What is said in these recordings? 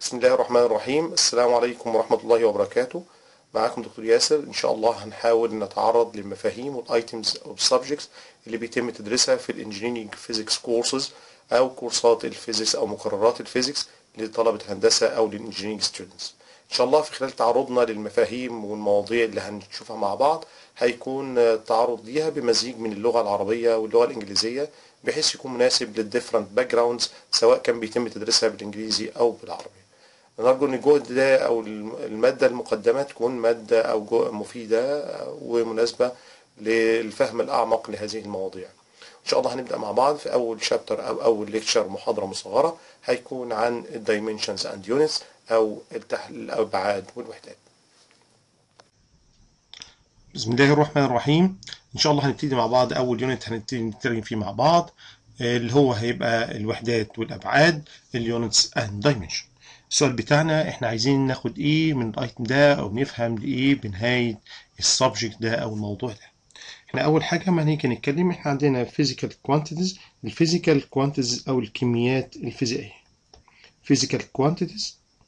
بسم الله الرحمن الرحيم السلام عليكم ورحمة الله وبركاته معاكم دكتور ياسر إن شاء الله هنحاول نتعرض للمفاهيم والايتمز أو السبجكتس اللي بيتم تدريسها في الانجينيرنج فيزيكس كورسز أو كورسات الفيزيكس أو مقررات الفيزيكس لطلبة الهندسة أو للانجينيرنج ستودنتس إن شاء الله في خلال تعرضنا للمفاهيم والمواضيع اللي هنشوفها مع بعض هيكون تعرض ليها بمزيج من اللغة العربية واللغة الإنجليزية بحيث يكون مناسب للديفرنت باك جراوندز سواء كان بيتم تدريسها بالإنجليزي أو بالعربي. نرجو ان الجهد ده او الماده المقدمه تكون ماده او جو مفيده ومناسبه للفهم الاعمق لهذه المواضيع ان شاء الله هنبدا مع بعض في اول شابتر او اول ليكتشر محاضره مصغره هيكون عن الدايمنشنز اند يونتس او الابعاد والوحدات بسم الله الرحمن الرحيم ان شاء الله هنبتدي مع بعض اول يونت هنبتدي نترجم فيه مع بعض اللي هو هيبقى الوحدات والابعاد اليونتس اند دايمنشن السؤال بتاعنا احنا عايزين ناخد ايه من الايتم ده او نفهم لايه بنهاية السبجكت ده او الموضوع ده احنا اول حاجة ما هنيجي نتكلم احنا عندنا physical quantities الفيزيكال quantities او الكميات الفيزيائية physical quantities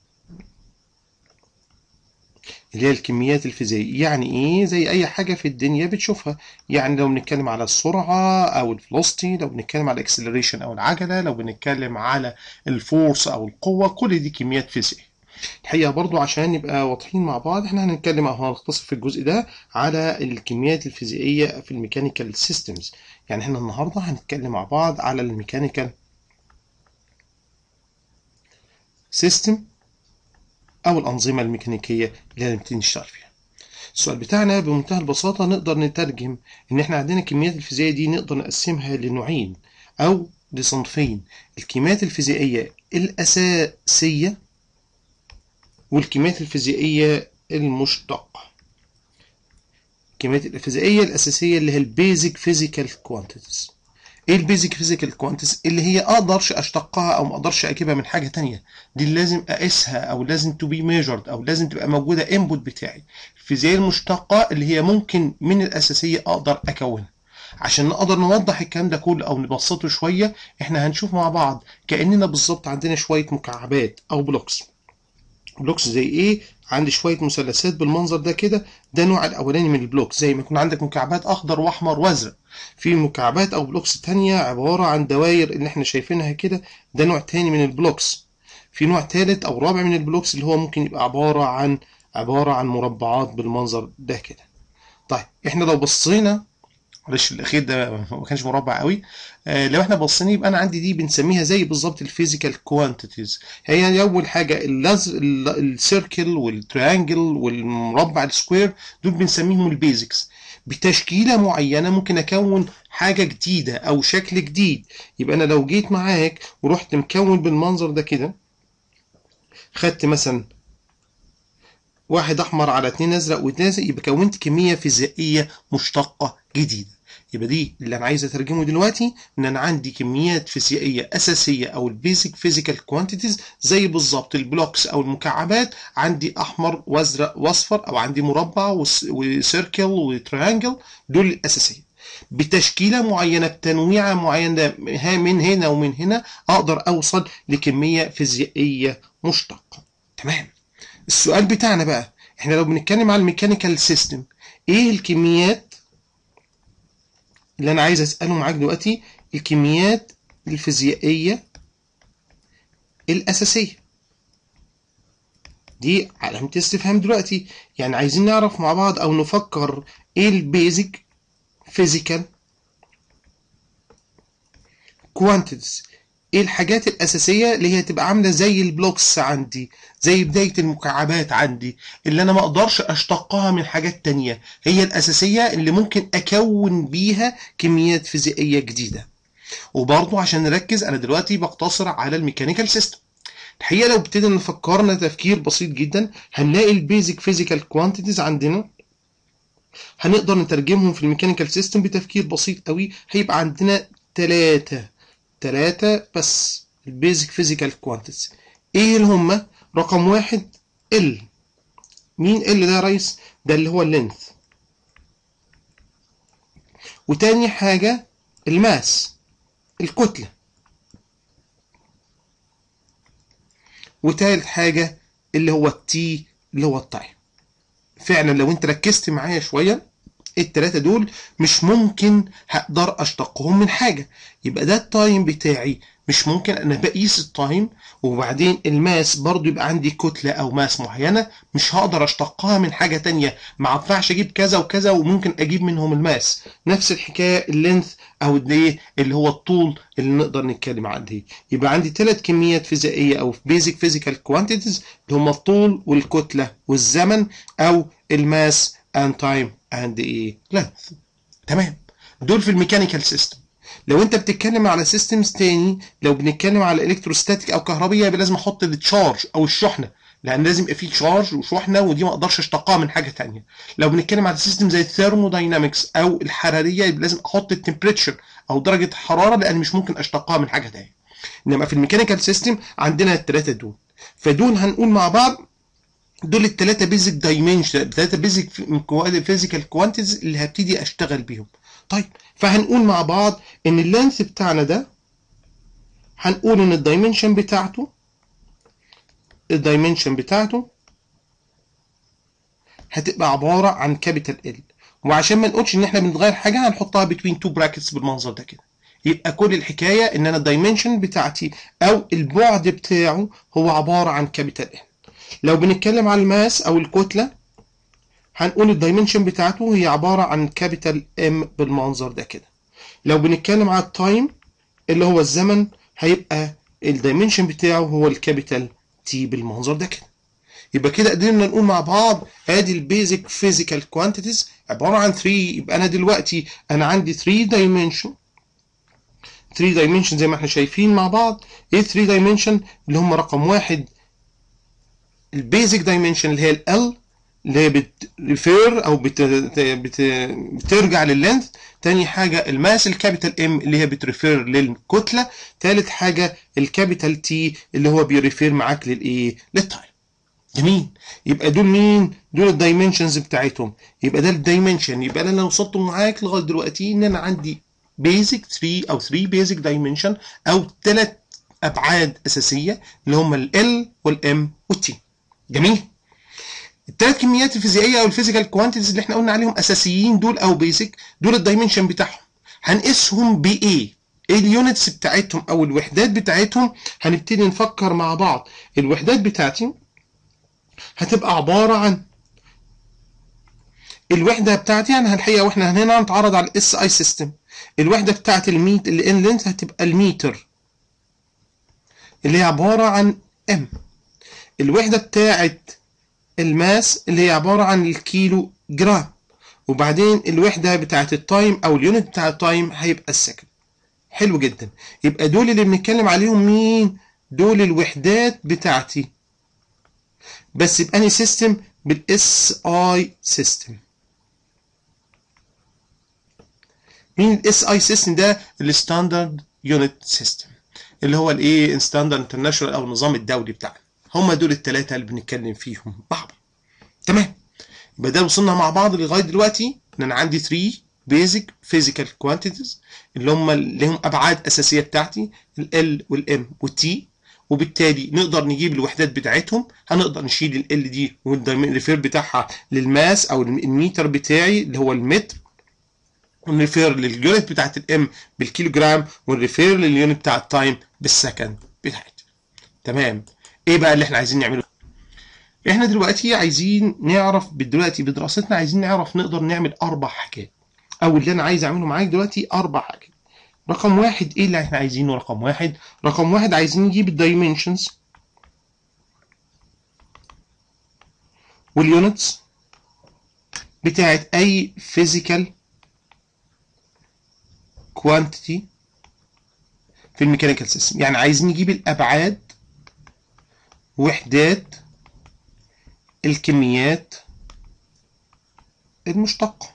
اللي هي الكميات الفيزيائية يعني ايه زي اي حاجة في الدنيا بتشوفها يعني لو بنتكلم على السرعة او الفلوستي لو بنتكلم على الاكسلريشن او العجلة لو بنتكلم على الفورس او القوة كل دي كميات فيزيائية الحقيقة برضو عشان نبقى واضحين مع بعض احنا هنتكلم او هنختصر في الجزء ده على الكميات الفيزيائية في الميكانيكال سيستمز يعني احنا النهاردة هنتكلم مع بعض على الميكانيكال سيستم او الانظمه الميكانيكيه اللي هنبتدي نشتغل فيها السؤال بتاعنا بمنتهى البساطه نقدر نترجم ان احنا عندنا الكميات الفيزيائيه دي نقدر نقسمها لنوعين او لصنفين الكميات الفيزيائيه الاساسيه والكميات الفيزيائيه المشتقه الكميات الفيزيائيه الاساسيه اللي هي البيزك فيزيكال كوانتيتيز ايه البيزك فيزيكال كوانتيتيز اللي هي اقدرش اشتقها او ما اقدرش اجيبها من حاجه تانية دي اللي لازم اقيسها او لازم تو بي ميجرد او لازم تبقى موجوده انبوت بتاعي الفيزياء المشتقه اللي هي ممكن من الاساسيه اقدر اكونها عشان نقدر نوضح الكلام ده كله او نبسطه شويه احنا هنشوف مع بعض كاننا بالظبط عندنا شويه مكعبات او بلوكس بلوكس زي ايه عندي شويه مثلثات بالمنظر ده كده ده النوع الاولاني من البلوك زي ما يكون عندك مكعبات اخضر واحمر وازرق في مكعبات او بلوكس تانية عبارة عن دوائر اللي احنا شايفينها كده ده نوع تاني من البلوكس في نوع تالت او رابع من البلوكس اللي هو ممكن يبقى عبارة عن عبارة عن مربعات بالمنظر ده كده طيب احنا لو بصينا معلش الاخير ده ما كانش مربع قوي آه لو احنا بصينا يبقى انا عندي دي بنسميها زي بالظبط الفيزيكال كوانتيتيز هي يعني اول حاجه السيركل والتريانجل والمربع السكوير دول بنسميهم البيزكس بتشكيله معينه ممكن اكون حاجه جديده او شكل جديد يبقى انا لو جيت معاك ورحت مكون بالمنظر ده كده خدت مثلا واحد احمر على اتنين ازرق واتنين يبقى كونت كميه فيزيائيه مشتقه جديده يبقى دي اللي انا عايز اترجمه دلوقتي ان انا عندي كميات فيزيائيه اساسيه او البيزك فيزيكال كوانتيتيز زي بالظبط البلوكس او المكعبات عندي احمر وازرق واصفر او عندي مربع وسيركل وتريانجل دول الاساسيه بتشكيله معينه بتنويعه معينه من هنا ومن هنا اقدر اوصل لكميه فيزيائيه مشتقه تمام السؤال بتاعنا بقى احنا لو بنتكلم على الميكانيكال سيستم ايه الكميات اللي انا عايز اساله معاك دلوقتي الكميات الفيزيائيه الاساسيه دي علامه استفهام دلوقتي يعني عايزين نعرف مع بعض او نفكر ايه البيزك فيزيكال كوانتيتيز ايه الحاجات الاساسيه اللي هي تبقى عامله زي البلوكس عندي زي بدايه المكعبات عندي اللي انا ما اقدرش اشتقها من حاجات تانية هي الاساسيه اللي ممكن اكون بيها كميات فيزيائيه جديده وبرضه عشان نركز انا دلوقتي بقتصر على الميكانيكال سيستم الحقيقه لو ابتدينا نفكرنا تفكير بسيط جدا هنلاقي البيزك فيزيكال كوانتيتيز عندنا هنقدر نترجمهم في الميكانيكال سيستم بتفكير بسيط قوي هيبقى عندنا ثلاثة ثلاثة بس البيزك فيزيكال كوانتيتيز ايه اللي هما رقم واحد ال مين ال ده يا ريس ده اللي هو اللينث وتاني حاجة الماس الكتلة وتالت حاجة اللي هو التي اللي هو التايم فعلا لو انت ركزت معايا شوية التلاتة دول مش ممكن هقدر اشتقهم من حاجة يبقى ده التايم بتاعي مش ممكن انا بقيس التايم وبعدين الماس برضو يبقى عندي كتلة او ماس معينة مش هقدر اشتقها من حاجة تانية ما ينفعش اجيب كذا وكذا وممكن اجيب منهم الماس نفس الحكاية اللينث او الايه اللي هو الطول اللي نقدر نتكلم عليه يبقى عندي ثلاث كميات فيزيائية او بيزك فيزيكال كوانتيتيز اللي هم الطول والكتلة والزمن او الماس and time and ايه length تمام دول في الميكانيكال سيستم لو انت بتتكلم على سيستمز تاني لو بنتكلم على الكتروستاتيك او كهربيه يبقى لازم احط التشارج او الشحنه لان لازم يبقى فيه تشارج وشحنه ودي ما اقدرش اشتقها من حاجه تانية لو بنتكلم على سيستم زي الثيرموداينامكس او الحراريه يبقى لازم احط التمبريتشر او درجه الحراره لان مش ممكن اشتقها من حاجه تانية انما في الميكانيكال سيستم عندنا الثلاثه دول فدول هنقول مع بعض دول الثلاثه بيزك دايمنشن الثلاثه بيزك فيزيكال كوانتيتيز اللي هبتدي اشتغل بيهم طيب فهنقول مع بعض ان اللينث بتاعنا ده هنقول ان الدايمنشن بتاعته الدايمنشن بتاعته هتبقى عبارة عن كابيتال ال وعشان ما نقولش ان احنا بنغير حاجة هنحطها بين تو براكتس بالمنظر ده كده يبقى كل الحكاية ان انا الدايمنشن بتاعتي او البعد بتاعه هو عبارة عن كابيتال ال لو بنتكلم على الماس او الكتلة هنقول الدايمنشن بتاعته هي عبارة عن كابيتال ام بالمنظر ده كده لو بنتكلم على التايم اللي هو الزمن هيبقى الدايمنشن بتاعه هو الكابيتال تي بالمنظر ده كده يبقى كده قدرنا نقول مع بعض ادي البيزك فيزيكال كوانتيتيز عبارة عن 3 يبقى انا دلوقتي انا عندي 3 دايمنشن 3 دايمنشن زي ما احنا شايفين مع بعض ايه 3 دايمنشن اللي هم رقم واحد البيزك دايمنشن اللي هي ال اللي هي بتريفير او بت... بت... بترجع لللينث تاني حاجة الماس الكابيتال ام اللي هي بتريفير للكتلة تالت حاجة الكابيتال تي اللي هو بيريفير معاك للايه للتايم جميل يبقى دول مين دول الدايمنشنز بتاعتهم يبقى ده الدايمنشن يبقى انا لو وصلت معاك لغايه دلوقتي ان انا عندي بيزك 3 او 3 بيزك دايمنشن او ثلاث ابعاد اساسيه اللي هم ال والام والتي جميل الثلاث كميات الفيزيائيه او الفيزيكال كوانتيتيز اللي احنا قلنا عليهم اساسيين دول او بيزك دول الدايمنشن بتاعهم هنقيسهم بايه ايه اليونتس بتاعتهم او الوحدات بتاعتهم هنبتدي نفكر مع بعض الوحدات بتاعتي هتبقى عباره عن الوحده بتاعتي يعني الحقيقه واحنا هنا هنتعرض على الاس اي سيستم الوحده بتاعت الميت الان لينث هتبقى الميتر اللي هي عباره عن ام الوحده بتاعت الماس اللي هي عبارة عن الكيلو جرام وبعدين الوحدة بتاعت التايم أو اليونت بتاع التايم هيبقى السكند حلو جدا يبقى دول اللي بنتكلم عليهم مين دول الوحدات بتاعتي بس بأني سيستم بالاس اي سيستم مين الاس اي سيستم ده الستاندرد يونت سيستم اللي هو الايه ستاندرد انترناشونال او النظام الدولي بتاعنا هم دول الثلاثه اللي بنتكلم فيهم بعض تمام يبقى ده وصلنا مع بعض لغايه دلوقتي ان انا عندي 3 بيزك فيزيكال كوانتيتيز اللي هم اللي هم ابعاد اساسيه بتاعتي ال والام والتي وبالتالي نقدر نجيب الوحدات بتاعتهم هنقدر نشيل ال دي والريفير بتاعها للماس او الميتر بتاعي اللي هو المتر ونريفير لليونت بتاعت الام بالكيلو جرام ونريفير لليونت بتاع التايم بالسكند بتاعتي تمام ايه بقى اللي احنا عايزين نعمله احنا دلوقتي عايزين نعرف دلوقتي بدراستنا عايزين نعرف نقدر نعمل اربع حاجات او اللي انا عايز اعمله معاك دلوقتي اربع حاجات رقم واحد ايه اللي احنا عايزينه رقم واحد رقم واحد عايزين نجيب الدايمنشنز واليونتس بتاعت اي فيزيكال كوانتيتي في الميكانيكال سيستم يعني عايزين نجيب الابعاد وحدات الكميات المشتقة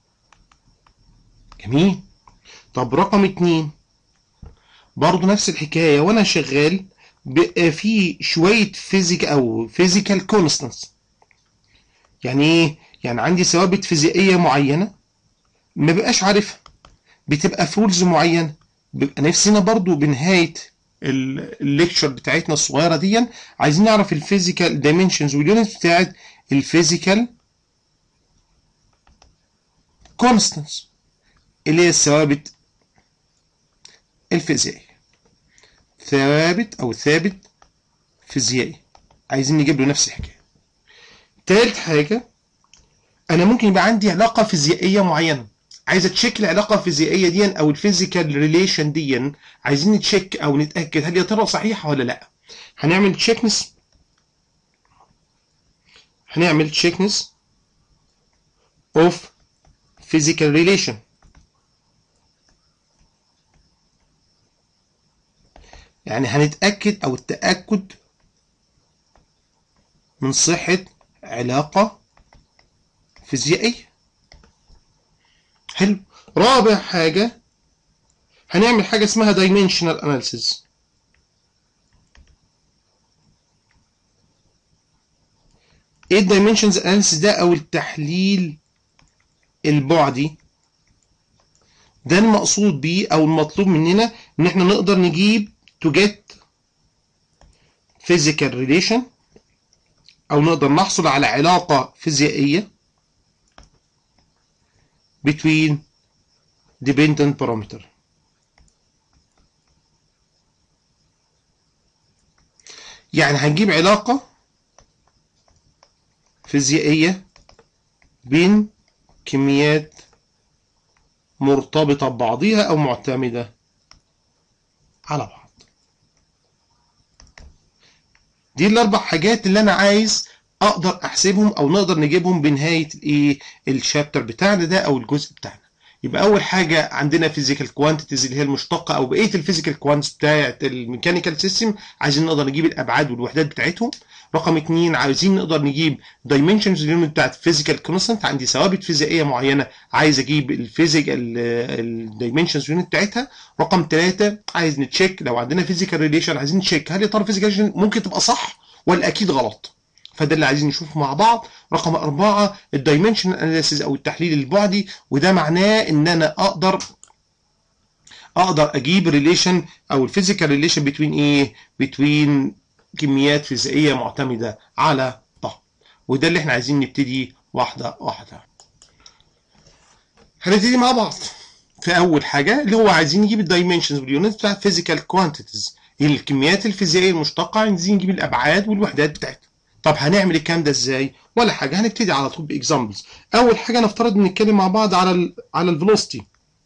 جميل طب رقم اتنين برضو نفس الحكاية وانا شغال بقى في شوية فيزيك او فيزيكال كونستانس يعني ايه يعني عندي ثوابت فيزيائية معينة ما بقاش عارفها بتبقى في رولز معينة بيبقى نفسنا برضو بنهاية الليكتشر بتاعتنا الصغيره دي عايزين نعرف الفيزيكال دايمنشنز واليونتس بتاعت الفيزيكال كونستانس اللي هي الثوابت الفيزيائيه ثوابت او ثابت فيزيائي عايزين نجيب له نفس الحكايه تالت حاجه انا ممكن يبقى عندي علاقه فيزيائيه معينه عايز اتشيك العلاقه الفيزيائيه دي او الفيزيكال ريليشن دي عايزين نتشيك او نتاكد هل يا ترى صحيحه ولا لا هنعمل تشيكنس هنعمل تشيكنس اوف physical relation يعني هنتأكد أو التأكد من صحة علاقة فيزيائية حلو رابع حاجة هنعمل حاجة اسمها dimensional analysis ايه الدايمنشنز اناليسيس ده او التحليل البعدي ده المقصود بيه او المطلوب مننا ان احنا نقدر نجيب to get physical relation او نقدر نحصل على علاقة فيزيائية between dependent parameter يعني هنجيب علاقة فيزيائية بين كميات مرتبطة ببعضها أو معتمدة على بعض دي الأربع حاجات اللي أنا عايز أقدر أحسبهم أو نقدر نجيبهم بنهاية الإيه الشابتر بتاعنا ده أو الجزء بتاعنا يبقى أول حاجة عندنا فيزيكال كوانتيتيز اللي هي المشتقة أو بقية الفيزيكال كوانتيتيز بتاعت الميكانيكال سيستم عايزين نقدر نجيب الأبعاد والوحدات بتاعتهم رقم اتنين عايزين نقدر نجيب dimensions اليونت بتاعت physical constant عندي ثوابت فيزيائيه معينه عايز اجيب الفيزيكال الدايمنشنز يونت بتاعتها رقم ثلاثه عايز نتشيك لو عندنا physical ريليشن عايزين نتشيك هل يا ترى physical ممكن تبقى صح ولا اكيد غلط فده اللي عايزين نشوفه مع بعض رقم أربعة الدايمنشن اناليسيز أو التحليل البعدي وده معناه إن أنا أقدر أقدر أجيب ريليشن أو الفيزيكال ريليشن بين إيه؟ بين كميات فيزيائيه معتمده على بعض وده اللي احنا عايزين نبتدي واحده واحده هنبتدي مع بعض في اول حاجه اللي هو عايزين نجيب الدايمنشنز واليونتس بتاع فيزيكال كوانتيتيز الكميات الفيزيائيه المشتقه عايزين نجيب الابعاد والوحدات بتاعتها طب هنعمل الكلام ده ازاي ولا حاجه هنبتدي على طول باكزامبلز اول حاجه نفترض نتكلم مع بعض على ال على الفيلوسيتي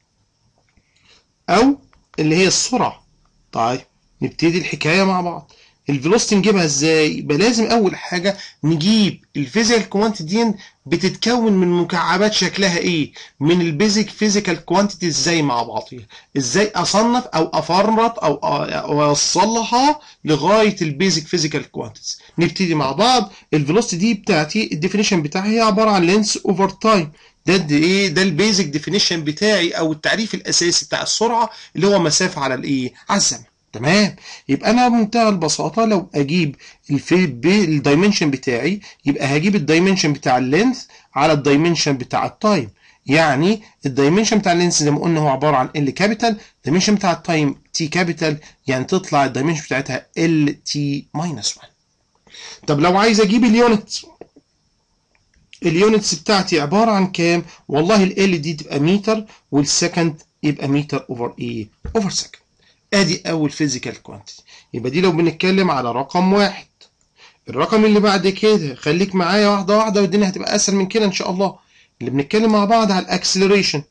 او اللي هي السرعه طيب نبتدي الحكايه مع بعض الفيلوسيتي نجيبها ازاي يبقى لازم اول حاجه نجيب الفيزيكال كوانتيتي دي بتتكون من مكعبات شكلها ايه من البيزك فيزيكال كوانتيتي ازاي مع بعضها ازاي اصنف او افرط او اوصلها لغايه البيزك فيزيكال كوانتيتي نبتدي مع بعض الفيلوسيتي دي بتاعتي الديفينيشن بتاعها هي عباره عن لينس اوفر تايم ده ده ايه ده البيزك ديفينيشن بتاعي او التعريف الاساسي بتاع السرعه اللي هو مسافه على الايه على الزمن تمام يبقى انا بمنتهى البساطه لو اجيب الدايمنشن بتاعي يبقى هجيب الدايمنشن بتاع اللينث على الدايمنشن بتاع التايم يعني الدايمنشن بتاع اللينث زي ما قلنا هو عباره عن ال كابيتال الدايمنشن بتاع التايم تي كابيتال يعني تطلع الدايمنشن بتاعتها ال تي ماينس 1 طب لو عايز اجيب اليونتس اليونتس بتاعتي عباره عن كام والله ال دي تبقى متر والسكند يبقى متر اوفر ايه اوفر سكند ادي اول فيزيكال كوانتيتي يبقى دي لو بنتكلم على رقم واحد الرقم اللي بعد كده خليك معايا واحده واحده والدنيا هتبقى اسهل من كده ان شاء الله اللي بنتكلم مع بعض على الاكسلريشن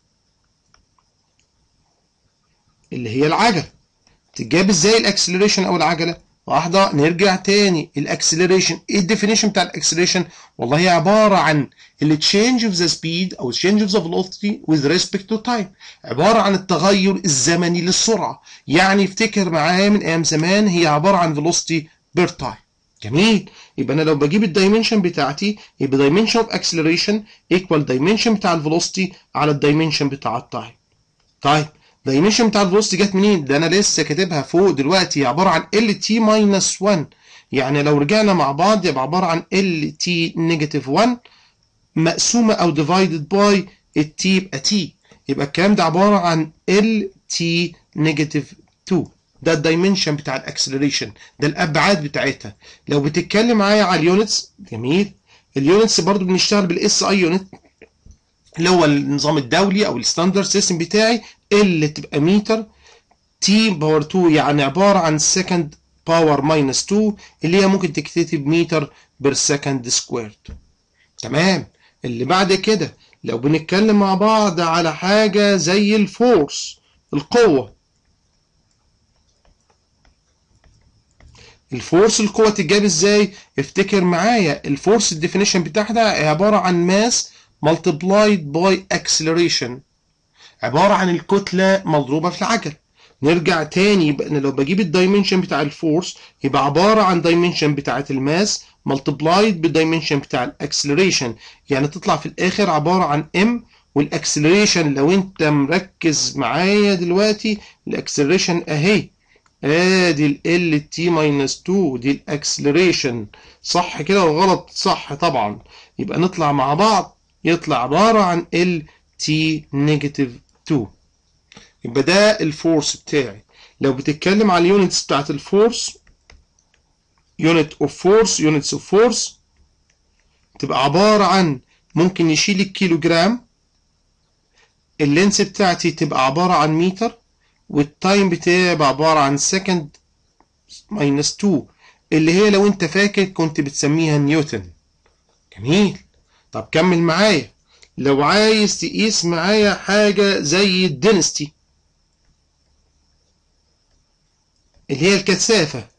اللي هي العجله تتجاب ازاي الاكسلريشن او العجله واحده نرجع تاني الاكسلريشن ايه الديفينيشن بتاع الاكسلريشن والله هي عباره عن التشينج اوف ذا سبيد او change اوف ذا velocity with respect to time عباره عن التغير الزمني للسرعه يعني افتكر معايا من ايام زمان هي عباره عن velocity per time جميل يبقى انا لو بجيب الدايمنشن بتاعتي يبقى دايمنشن اوف اكسلريشن ايكوال دايمنشن بتاع الفيلوسيتي على الدايمنشن بتاع التايم طيب الدايمنشن بتاع الفيلوسيتي جت منين ده انا لسه كاتبها فوق دلوقتي عباره عن ال تي ماينس 1 يعني لو رجعنا مع بعض يبقى عباره عن ال تي نيجاتيف 1 مقسومه او ديفايدد باي التي يبقى تي يبقى الكلام ده عباره عن ال تي نيجاتيف 2 ده الدايمنشن بتاع الاكسلريشن ده الابعاد بتاعتها لو بتتكلم معايا على اليونتس جميل اليونتس برضو بنشتغل بالاس اي يونت اللي هو النظام الدولي او الستاندرد سيستم بتاعي اللي تبقى متر تي باور 2 يعني عباره عن سكند باور ماينس 2 اللي هي ممكن تكتب متر بير سكند سكويرد تمام اللي بعد كده لو بنتكلم مع بعض على حاجه زي الفورس القوه الفورس القوه تتجاب ازاي افتكر معايا الفورس الديفينيشن بتاعها عباره عن ماس multiplied by acceleration عباره عن الكتله مضروبه في العجل نرجع تاني يبقى انا لو بجيب الدايمنشن بتاع الفورس يبقى عباره عن دايمنشن بتاعه الماس ملتبلايد بالدايمنشن بتاع الاكسلريشن يعني تطلع في الاخر عباره عن ام والاكسلريشن لو انت مركز معايا دلوقتي الاكسلريشن اهي ادي ال ال تي ماينس 2 دي الاكسلريشن صح كده ولا غلط صح طبعا يبقى نطلع مع بعض يطلع عباره عن ال تي نيجاتيف 2 يبقى ده الفورس بتاعي لو بتتكلم على اليونتس بتاعت الفورس يونت اوف فورس يونتس اوف فورس تبقى عبارة عن ممكن نشيل الكيلو جرام اللينس بتاعتي تبقى عبارة عن متر والتايم بتاعي يبقى عبارة عن سكند ماينس 2 اللي هي لو انت فاكر كنت بتسميها نيوتن جميل طب كمل معايا لو عايز تقيس معايا حاجة زي الدنستي اللي هي الكثافة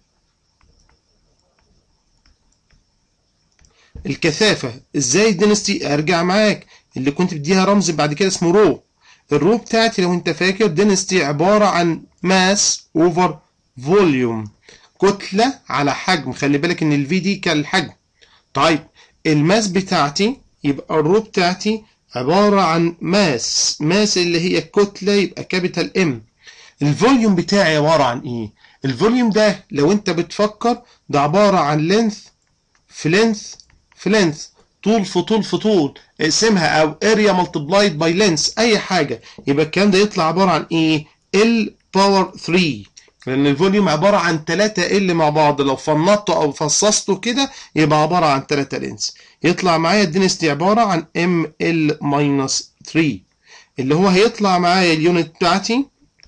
الكثافة ازاي الدنستي ارجع معاك اللي كنت بديها رمز بعد كده اسمه رو الرو بتاعتي لو انت فاكر دنستي عبارة عن ماس اوفر فوليوم كتلة على حجم خلي بالك ان الفي دي كالحجم طيب الماس بتاعتي يبقى الرو بتاعتي عبارة عن ماس ماس اللي هي الكتلة يبقى كابيتال ام الفوليوم بتاعي عبارة عن ايه الفوليوم ده لو انت بتفكر ده عبارة عن لينث في لينث في لينث طول في طول في طول اقسمها او اريا ملتبلايد باي لينث اي حاجة يبقى الكلام ده يطلع عبارة عن ايه ال باور 3 لان الفوليوم عبارة عن 3 ال مع بعض لو فنطته او فصصته كده يبقى عبارة عن 3 لينس يطلع معايا الدنستي عبارة عن ام ال ماينس 3 اللي هو هيطلع معايا اليونت بتاعتي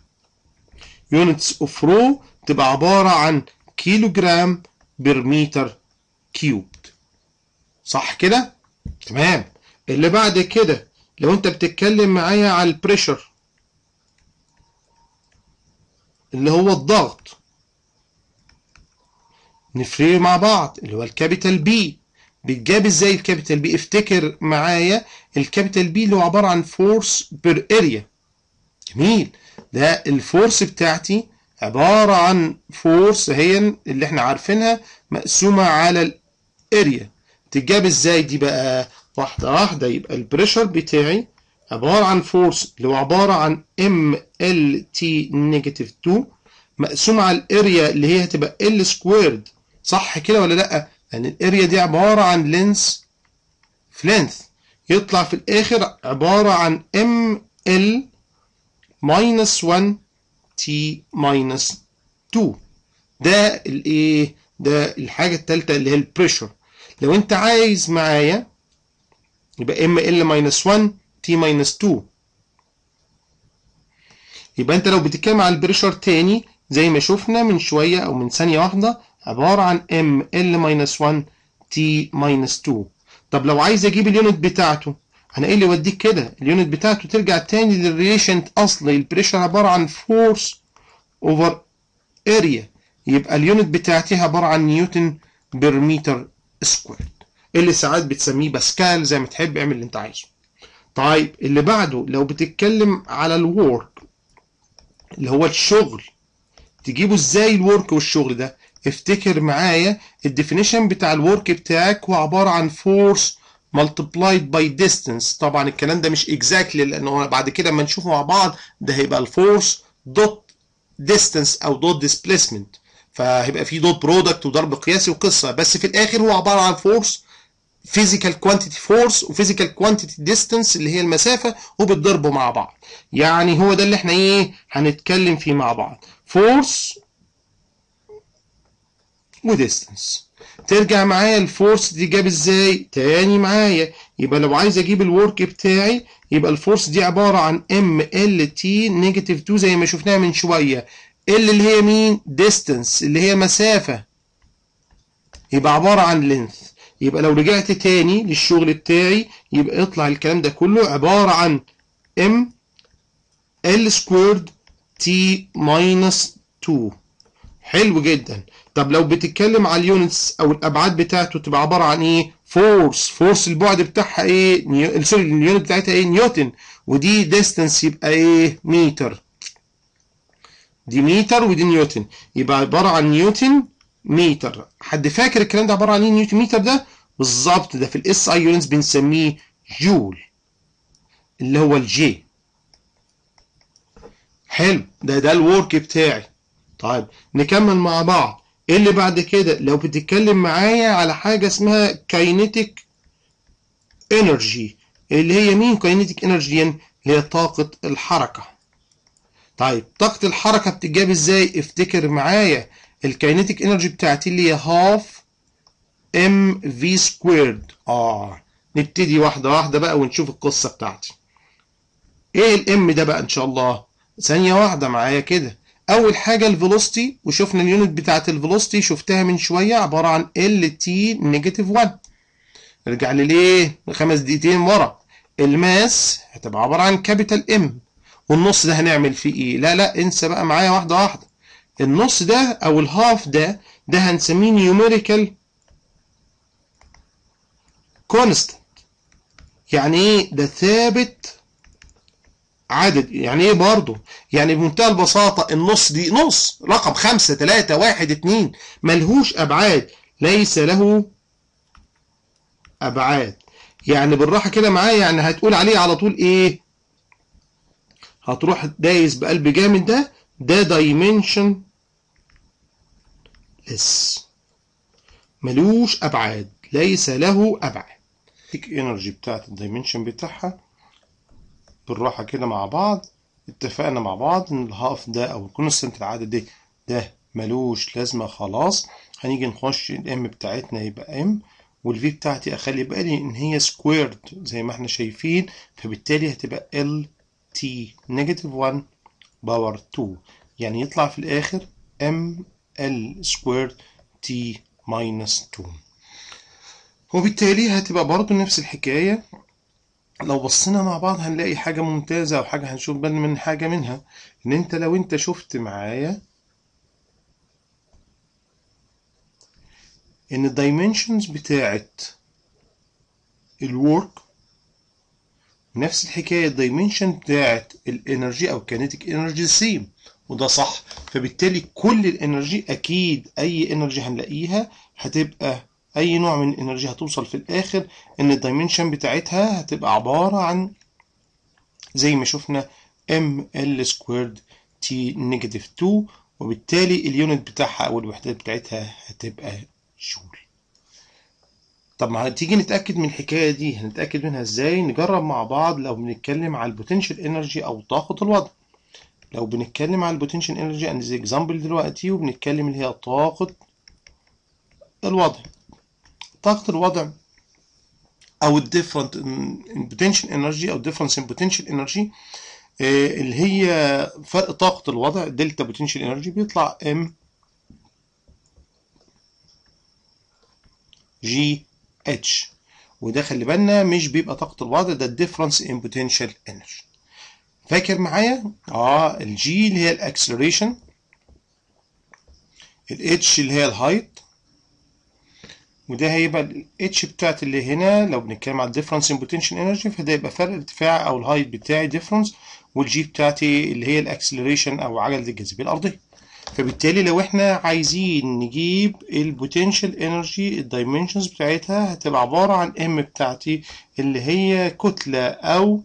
يونتس اوف رو تبقى عبارة عن كيلو جرام بير متر كيوب صح كده تمام اللي بعد كده لو انت بتتكلم معايا على البريشر اللي هو الضغط نفريه مع بعض اللي هو الكابيتال بي بيتجاب ازاي الكابيتال بي افتكر معايا الكابيتال بي اللي هو عباره عن فورس بير اريا جميل ده الفورس بتاعتي عباره عن فورس هي اللي احنا عارفينها مقسومه على الاريا تتجاب ازاي دي بقى واحده واحده يبقى البريشر بتاعي عباره عن فورس اللي هو عباره عن ام ال تي نيجاتيف 2 مقسوم على الاريا اللي هي هتبقى ال سكويرد صح كده ولا لا لان يعني الاريا دي عباره عن لينس في لينث يطلع في الاخر عباره عن ام ال ماينس 1 تي ماينس 2 ده الايه ده الحاجه الثالثه اللي هي البريشر لو انت عايز معايا يبقى ام ال ماينس 1 تي ماينس 2 يبقى انت لو بتتكلم على البريشر تاني زي ما شفنا من شويه او من ثانيه واحده عباره عن ام ال ماينس 1 تي ماينس 2 طب لو عايز اجيب اليونت بتاعته انا ايه اللي يوديك كده اليونت بتاعته ترجع تاني للريليشن اصلي البريشر عباره عن فورس اوفر اريا يبقى اليونت بتاعتي عباره عن نيوتن بير متر سكوير اللي ساعات بتسميه باسكال زي ما تحب اعمل اللي انت عايزه طيب اللي بعده لو بتتكلم على الورك اللي هو الشغل تجيبه ازاي الورك والشغل ده افتكر معايا الديفينيشن بتاع الورك بتاعك هو عباره عن فورس multiplied by distance طبعا الكلام ده مش exactly لانه بعد كده اما نشوفه مع بعض ده هيبقى الفورس دوت distance او دوت displacement فهيبقى في دوت برودكت وضرب قياسي وقصه بس في الاخر هو عباره عن فورس physical quantity force وphysical quantity distance اللي هي المسافه وبتضربوا مع بعض يعني هو ده اللي احنا ايه هنتكلم فيه مع بعض force وديستانس ترجع معايا الفورس دي جاب ازاي تاني معايا يبقى لو عايز اجيب الورك بتاعي يبقى الفورس دي عباره عن ام ال تي نيجاتيف 2 زي ما شفناها من شويه ال اللي هي مين ديستانس اللي هي مسافه يبقى عباره عن لينث يبقى لو رجعت تاني للشغل بتاعي يبقى يطلع الكلام ده كله عباره عن ام ال سكويرد تي ماينس 2 حلو جدا طب لو بتتكلم على اليونتس او الابعاد بتاعته تبقى عباره عن ايه فورس فورس البعد بتاعها ايه نيو... سوري اليونت بتاعتها ايه نيوتن ودي ديستانس يبقى ايه متر دي متر ودي نيوتن يبقى عباره عن نيوتن متر حد فاكر الكلام ده عباره عن ايه نيوتن متر ده بالظبط ده في الاس اي يونتس بنسميه جول اللي هو الجي حلو ده ده الورك بتاعي طيب نكمل مع بعض ايه اللي بعد كده لو بتتكلم معايا على حاجه اسمها كاينيتيك انرجي اللي هي مين كاينيتيك انرجي اللي هي طاقه الحركه طيب طاقه الحركه بتتجاب ازاي افتكر معايا الكاينيتيك انرجي بتاعتي اللي هي هاف ام في سكويرد اه نبتدي واحده واحده بقى ونشوف القصه بتاعتي ايه الام ده بقى ان شاء الله ثانيه واحده معايا كده اول حاجه الفيلوسيتي وشفنا اليونت بتاعه الفيلوسيتي شفتها من شويه عباره عن ال تي نيجاتيف 1 نرجع للايه خمس دقيقتين ورا الماس هتبقى عباره عن كابيتال ام والنص ده هنعمل فيه ايه لا لا انسى بقى معايا واحده واحده النص ده او الهاف ده ده هنسميه نيوميريكال كونستانت يعني ايه ده ثابت عدد يعني ايه برضه يعني بمنتهى البساطة النص دي نص رقم خمسة تلاتة واحد اتنين ملهوش أبعاد ليس له أبعاد يعني بالراحة كده معايا يعني هتقول عليه على طول ايه هتروح دايس بقلب جامد ده ده دايمنشن لس ملوش أبعاد ليس له أبعاد الانرجي بتاعت الدايمنشن بتاعها بالراحة كده مع بعض اتفقنا مع بعض ان الهاف ده او الكونستنت العدد ده ده ملوش لازمة خلاص هنيجي نخش الام بتاعتنا يبقى ام والفي بتاعتي اخلي بالي ان هي سكويرد زي ما احنا شايفين فبالتالي هتبقى ال تي نيجاتيف 1 باور 2 يعني يطلع في الاخر ام ال سكويرد تي ماينس 2 وبالتالي هتبقى برضو نفس الحكاية لو بصينا مع بعض هنلاقي حاجة ممتازة أو حاجة هنشوف بالنا من حاجة منها إن أنت لو أنت شفت معايا إن الدايمنشنز بتاعت الورك نفس الحكاية الدايمنشن بتاعت الانرجي أو كينيتيك انرجي سيم وده صح فبالتالي كل الانرجي أكيد أي انرجي هنلاقيها هتبقى اي نوع من الانرجي هتوصل في الاخر ان الدايمنشن بتاعتها هتبقى عبارة عن زي ما شفنا ام ال سكويرد تي نيجاتيف 2 وبالتالي اليونت بتاعها او الوحدات بتاعتها هتبقى جول طب ما تيجي نتأكد من الحكاية دي هنتأكد منها ازاي نجرب مع بعض لو بنتكلم على البوتنشال انرجي او طاقة الوضع لو بنتكلم على البوتنشال انرجي انا زي اكزامبل دلوقتي وبنتكلم اللي هي طاقة الوضع طاقة الوضع أو الديفرنت potential energy أو difference in potential energy اللي هي فرق طاقة الوضع دلتا potential energy بيطلع M جي اتش وده خلي بالنا مش بيبقى طاقة الوضع ده الديفرنس in potential energy فاكر معايا؟ اه الجي اللي هي الاكسلريشن الاتش اللي هي الهايت وده هيبقى الاتش بتاعت اللي هنا لو بنتكلم على الديفرنس ان بوتنشال انرجي فده يبقى فرق الارتفاع او الهايت بتاعي ديفرنس والجي بتاعتي اللي هي الاكسلريشن او عجله الجاذبيه الارضيه فبالتالي لو احنا عايزين نجيب البوتنشال انرجي الدايمنشنز بتاعتها هتبقى عباره عن ام بتاعتي اللي هي كتله او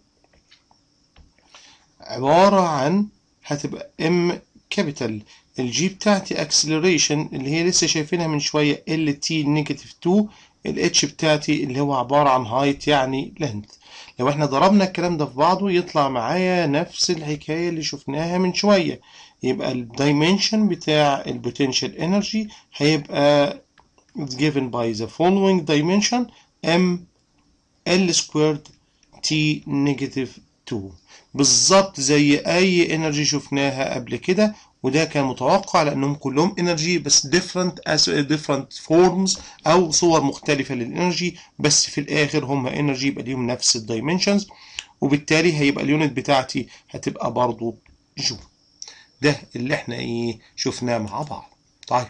عباره عن هتبقى ام كابيتال الجي بتاعتي اكسلريشن اللي هي لسه شايفينها من شويه ال تي نيجاتيف 2 الاتش بتاعتي اللي هو عباره عن هايت يعني لينث لو احنا ضربنا الكلام ده في بعضه يطلع معايا نفس الحكايه اللي شفناها من شويه يبقى الدايمنشن بتاع البوتنشال انرجي هيبقى given by the following dimension m l squared t negative 2 بالظبط زي اي انرجي شفناها قبل كده وده كان متوقع لانهم كلهم انرجي بس different as different forms او صور مختلفه للانرجي بس في الاخر هم انرجي يبقى ليهم نفس الدايمنشنز وبالتالي هيبقى اليونت بتاعتي هتبقى برضو جول ده اللي احنا ايه شفناه مع بعض طيب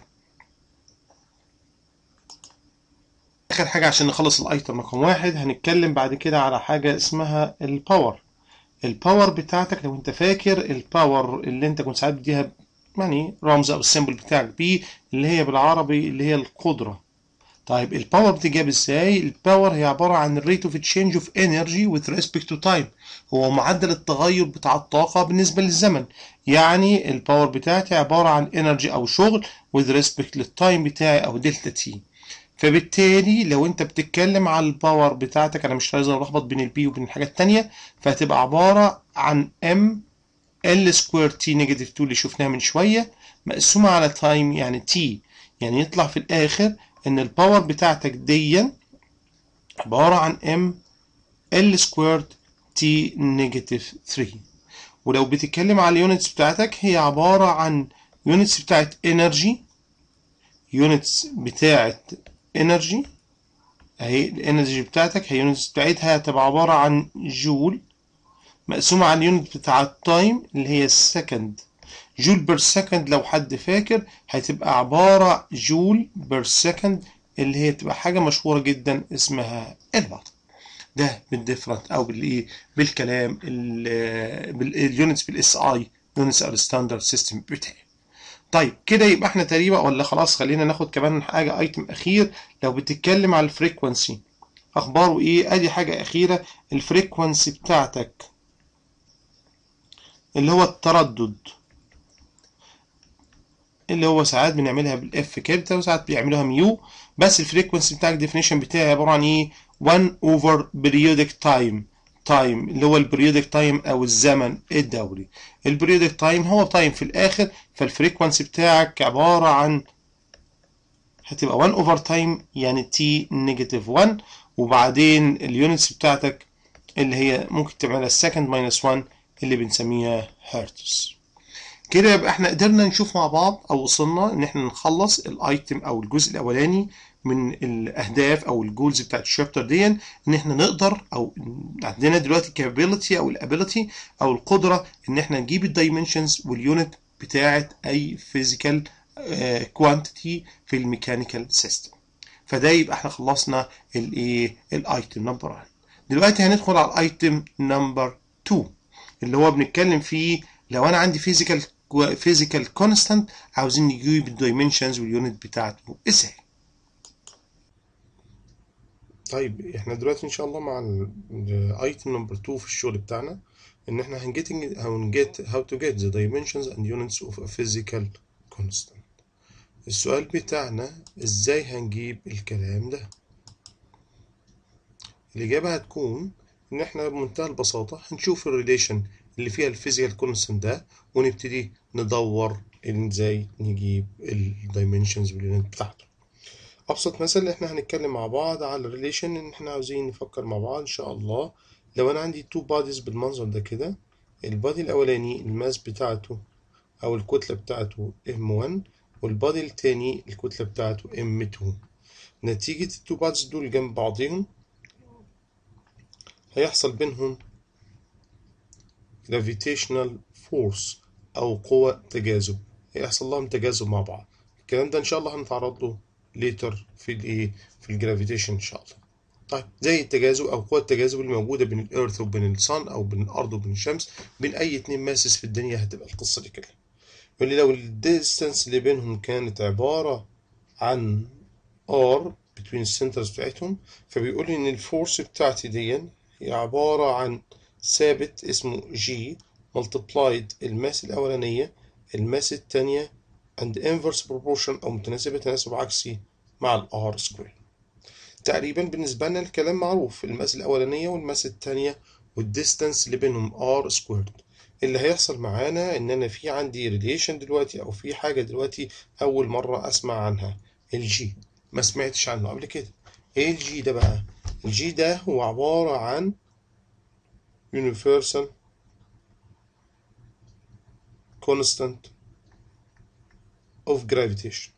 اخر حاجه عشان نخلص الايتم رقم واحد هنتكلم بعد كده على حاجه اسمها الباور الباور بتاعتك لو انت فاكر الباور اللي انت كنت ساعات بتديها يعني رمز او السيمبل بتاعك بي اللي هي بالعربي اللي هي القدره طيب الباور بتجاب ازاي الباور هي عباره عن الريت اوف تشينج اوف انرجي وذ ريسبكت تو تايم هو معدل التغير بتاع الطاقه بالنسبه للزمن يعني الباور بتاعتي عباره عن انرجي او شغل وذ ريسبكت للتايم بتاعي او دلتا تي فبالتالي لو انت بتتكلم على الباور بتاعتك انا مش عايز الخبط بين البي وبين الحاجات التانية فهتبقى عبارة عن ام ال سكوير تي نيجاتيف 2 اللي شفناها من شوية مقسومة على تايم يعني تي يعني يطلع في الاخر ان الباور بتاعتك دي عبارة عن ام ال سكوير تي نيجاتيف 3 ولو بتتكلم على اليونتس بتاعتك هي عبارة عن يونتس بتاعت انرجي يونتس بتاعت انرجي اهي الانرجي بتاعتك هي يونتس بتاعتها هتبقى عبارة عن جول مقسومة على اليونت بتاع التايم اللي هي السكند جول بير سكند لو حد فاكر هتبقى عبارة جول بير سكند اللي هي تبقى حاجة مشهورة جدا اسمها الوات ده بالديفرنت او بالايه بالكلام اليونتس بالاس اي يونتس او الستاندرد سيستم بتاعي طيب كده يبقى احنا تقريبا ولا خلاص خلينا ناخد كمان حاجه ايتم اخير لو بتتكلم على الفريكونسي اخباره ايه ادي حاجه اخيره الفريكونسي بتاعتك اللي هو التردد اللي هو ساعات بنعملها بالاف كابيتال وساعات بيعملوها ميو بس الفريكونسي بتاعك الديفينيشن بتاعي عباره عن ايه 1 اوفر periodic تايم تايم اللي هو البريودك تايم او الزمن الدوري البريودك تايم هو تايم في الاخر فالفريكونسي بتاعك عباره عن هتبقى 1 اوفر تايم يعني تي نيجاتيف 1 وبعدين اليونتس بتاعتك اللي هي ممكن تعملها السكند ماينس 1 اللي بنسميها هرتز كده يبقى احنا قدرنا نشوف مع بعض او وصلنا ان احنا نخلص الايتم او الجزء الاولاني من الاهداف او الجولز بتاعت الشابتر دي ان احنا نقدر او عندنا دلوقتي كابابيلتي او الابيلتي او القدره ان احنا نجيب الدايمنشنز واليونت بتاعت اي فيزيكال كوانتيتي في الميكانيكال سيستم فده يبقى احنا خلصنا الايه الايتم نمبر 1 دلوقتي هندخل على الايتم نمبر 2 اللي هو بنتكلم فيه لو انا عندي فيزيكال فيزيكال كونستانت عاوزين نجيب الدايمنشنز واليونت بتاعته ازاي طيب احنا دلوقتي ان شاء الله مع الايتم نمبر 2 في الشغل بتاعنا ان احنا هنجيت هنجيت how to get the dimensions and units of a physical constant السؤال بتاعنا ازاي هنجيب الكلام ده الاجابه هتكون ان احنا بمنتهى البساطه هنشوف الريليشن اللي فيها الفيزيكال كونستانت ده ونبتدي ندور ازاي نجيب الدايمنشنز واليونت بتاعته ابسط مثل احنا هنتكلم مع بعض على الريليشن ان احنا عاوزين نفكر مع بعض ان شاء الله لو انا عندي تو باديز بالمنظر ده كده البادي الاولاني الماس بتاعته او الكتله بتاعته M1 والبادي التاني الكتله بتاعته M2 نتيجة التو باديز دول جنب بعضهم هيحصل بينهم gravitational force او قوة تجاذب هيحصل لهم تجاذب مع بعض الكلام ده ان شاء الله هنتعرض له ليتر في الايه في الجرافيتيشن ان شاء الله طيب زي التجاذب او قوة التجاذب اللي موجودة بين الارث وبين الصن او بين الارض وبين الشمس بين اي اتنين ماسس في الدنيا هتبقى القصة دي كده يقول لي لو الديستانس اللي بينهم كانت عبارة عن r between السنترز بتاعتهم فبيقول لي ان الفورس بتاعتي دي هي عبارة عن ثابت اسمه G multiplied الماس الأولانية الماس التانية and inverse proportion أو متناسبة تناسب عكسي مع ال R square تقريبا بالنسبة لنا الكلام معروف الماس الأولانية والماس التانية والديستانس اللي بينهم R squared اللي هيحصل معانا ان انا في عندي ريليشن دلوقتي او في حاجه دلوقتي اول مره اسمع عنها الجي ما سمعتش عنه قبل كده ايه الجي ده بقى الجي ده هو عباره عن universal constant of gravitation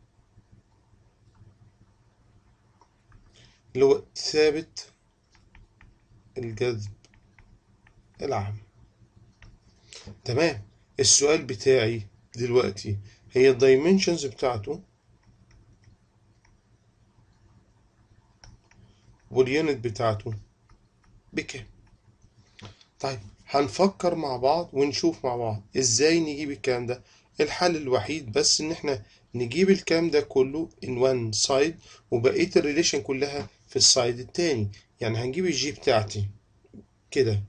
اللي هو ثابت الجذب العام تمام السؤال بتاعي دلوقتي هي الدايمنشنز بتاعته واليونت بتاعته بكام طيب هنفكر مع بعض ونشوف مع بعض ازاي نجيب الكلام ده الحل الوحيد بس ان احنا نجيب الكلام ده كله in one side وبقية الريليشن كلها في السايد التاني يعني هنجيب الجي بتاعتي كده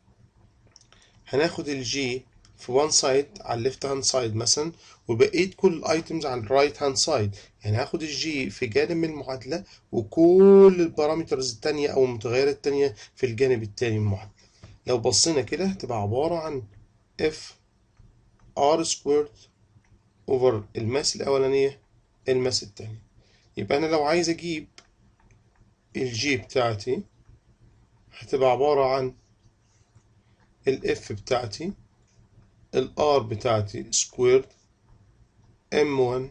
هناخد الجي في وان سايد على الليفت هاند سايد مثلا وبقيت كل الايتمز على الرايت هاند سايد يعني هاخد الجي في جانب من المعادله وكل البارامترز التانية او المتغيرات التانية في الجانب التاني من المعادله لو بصينا كده هتبقى عباره عن اف ار سكويرد اوفر الماس الاولانيه الماس التانية يبقى انا لو عايز اجيب الجي بتاعتي هتبقى عباره عن الاف بتاعتي الار بتاعتي سكويرد m1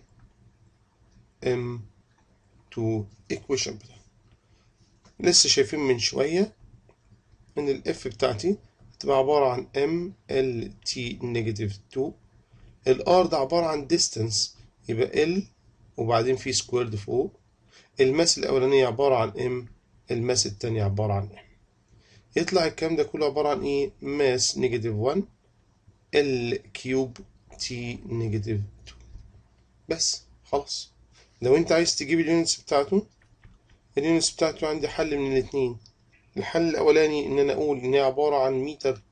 m2 equation بتاعتي لسه شايفين من شوية ان الاف بتاعتي هتبقى عبارة عن m l t نيجاتيف 2 الار ده عبارة عن distance يبقى l وبعدين في سكويرد فوق الماس الأولانية عبارة عن m الماس التانية عبارة عن m يطلع الكلام ده كله عبارة عن ايه ماس نيجاتيف 1 ال كيوب تي نيجاتيف 2 بس خلاص لو انت عايز تجيب اليونتس بتاعته اليونتس بتاعته عندي حل من الاتنين الحل الاولاني ان انا اقول ان هي عبارة عن متر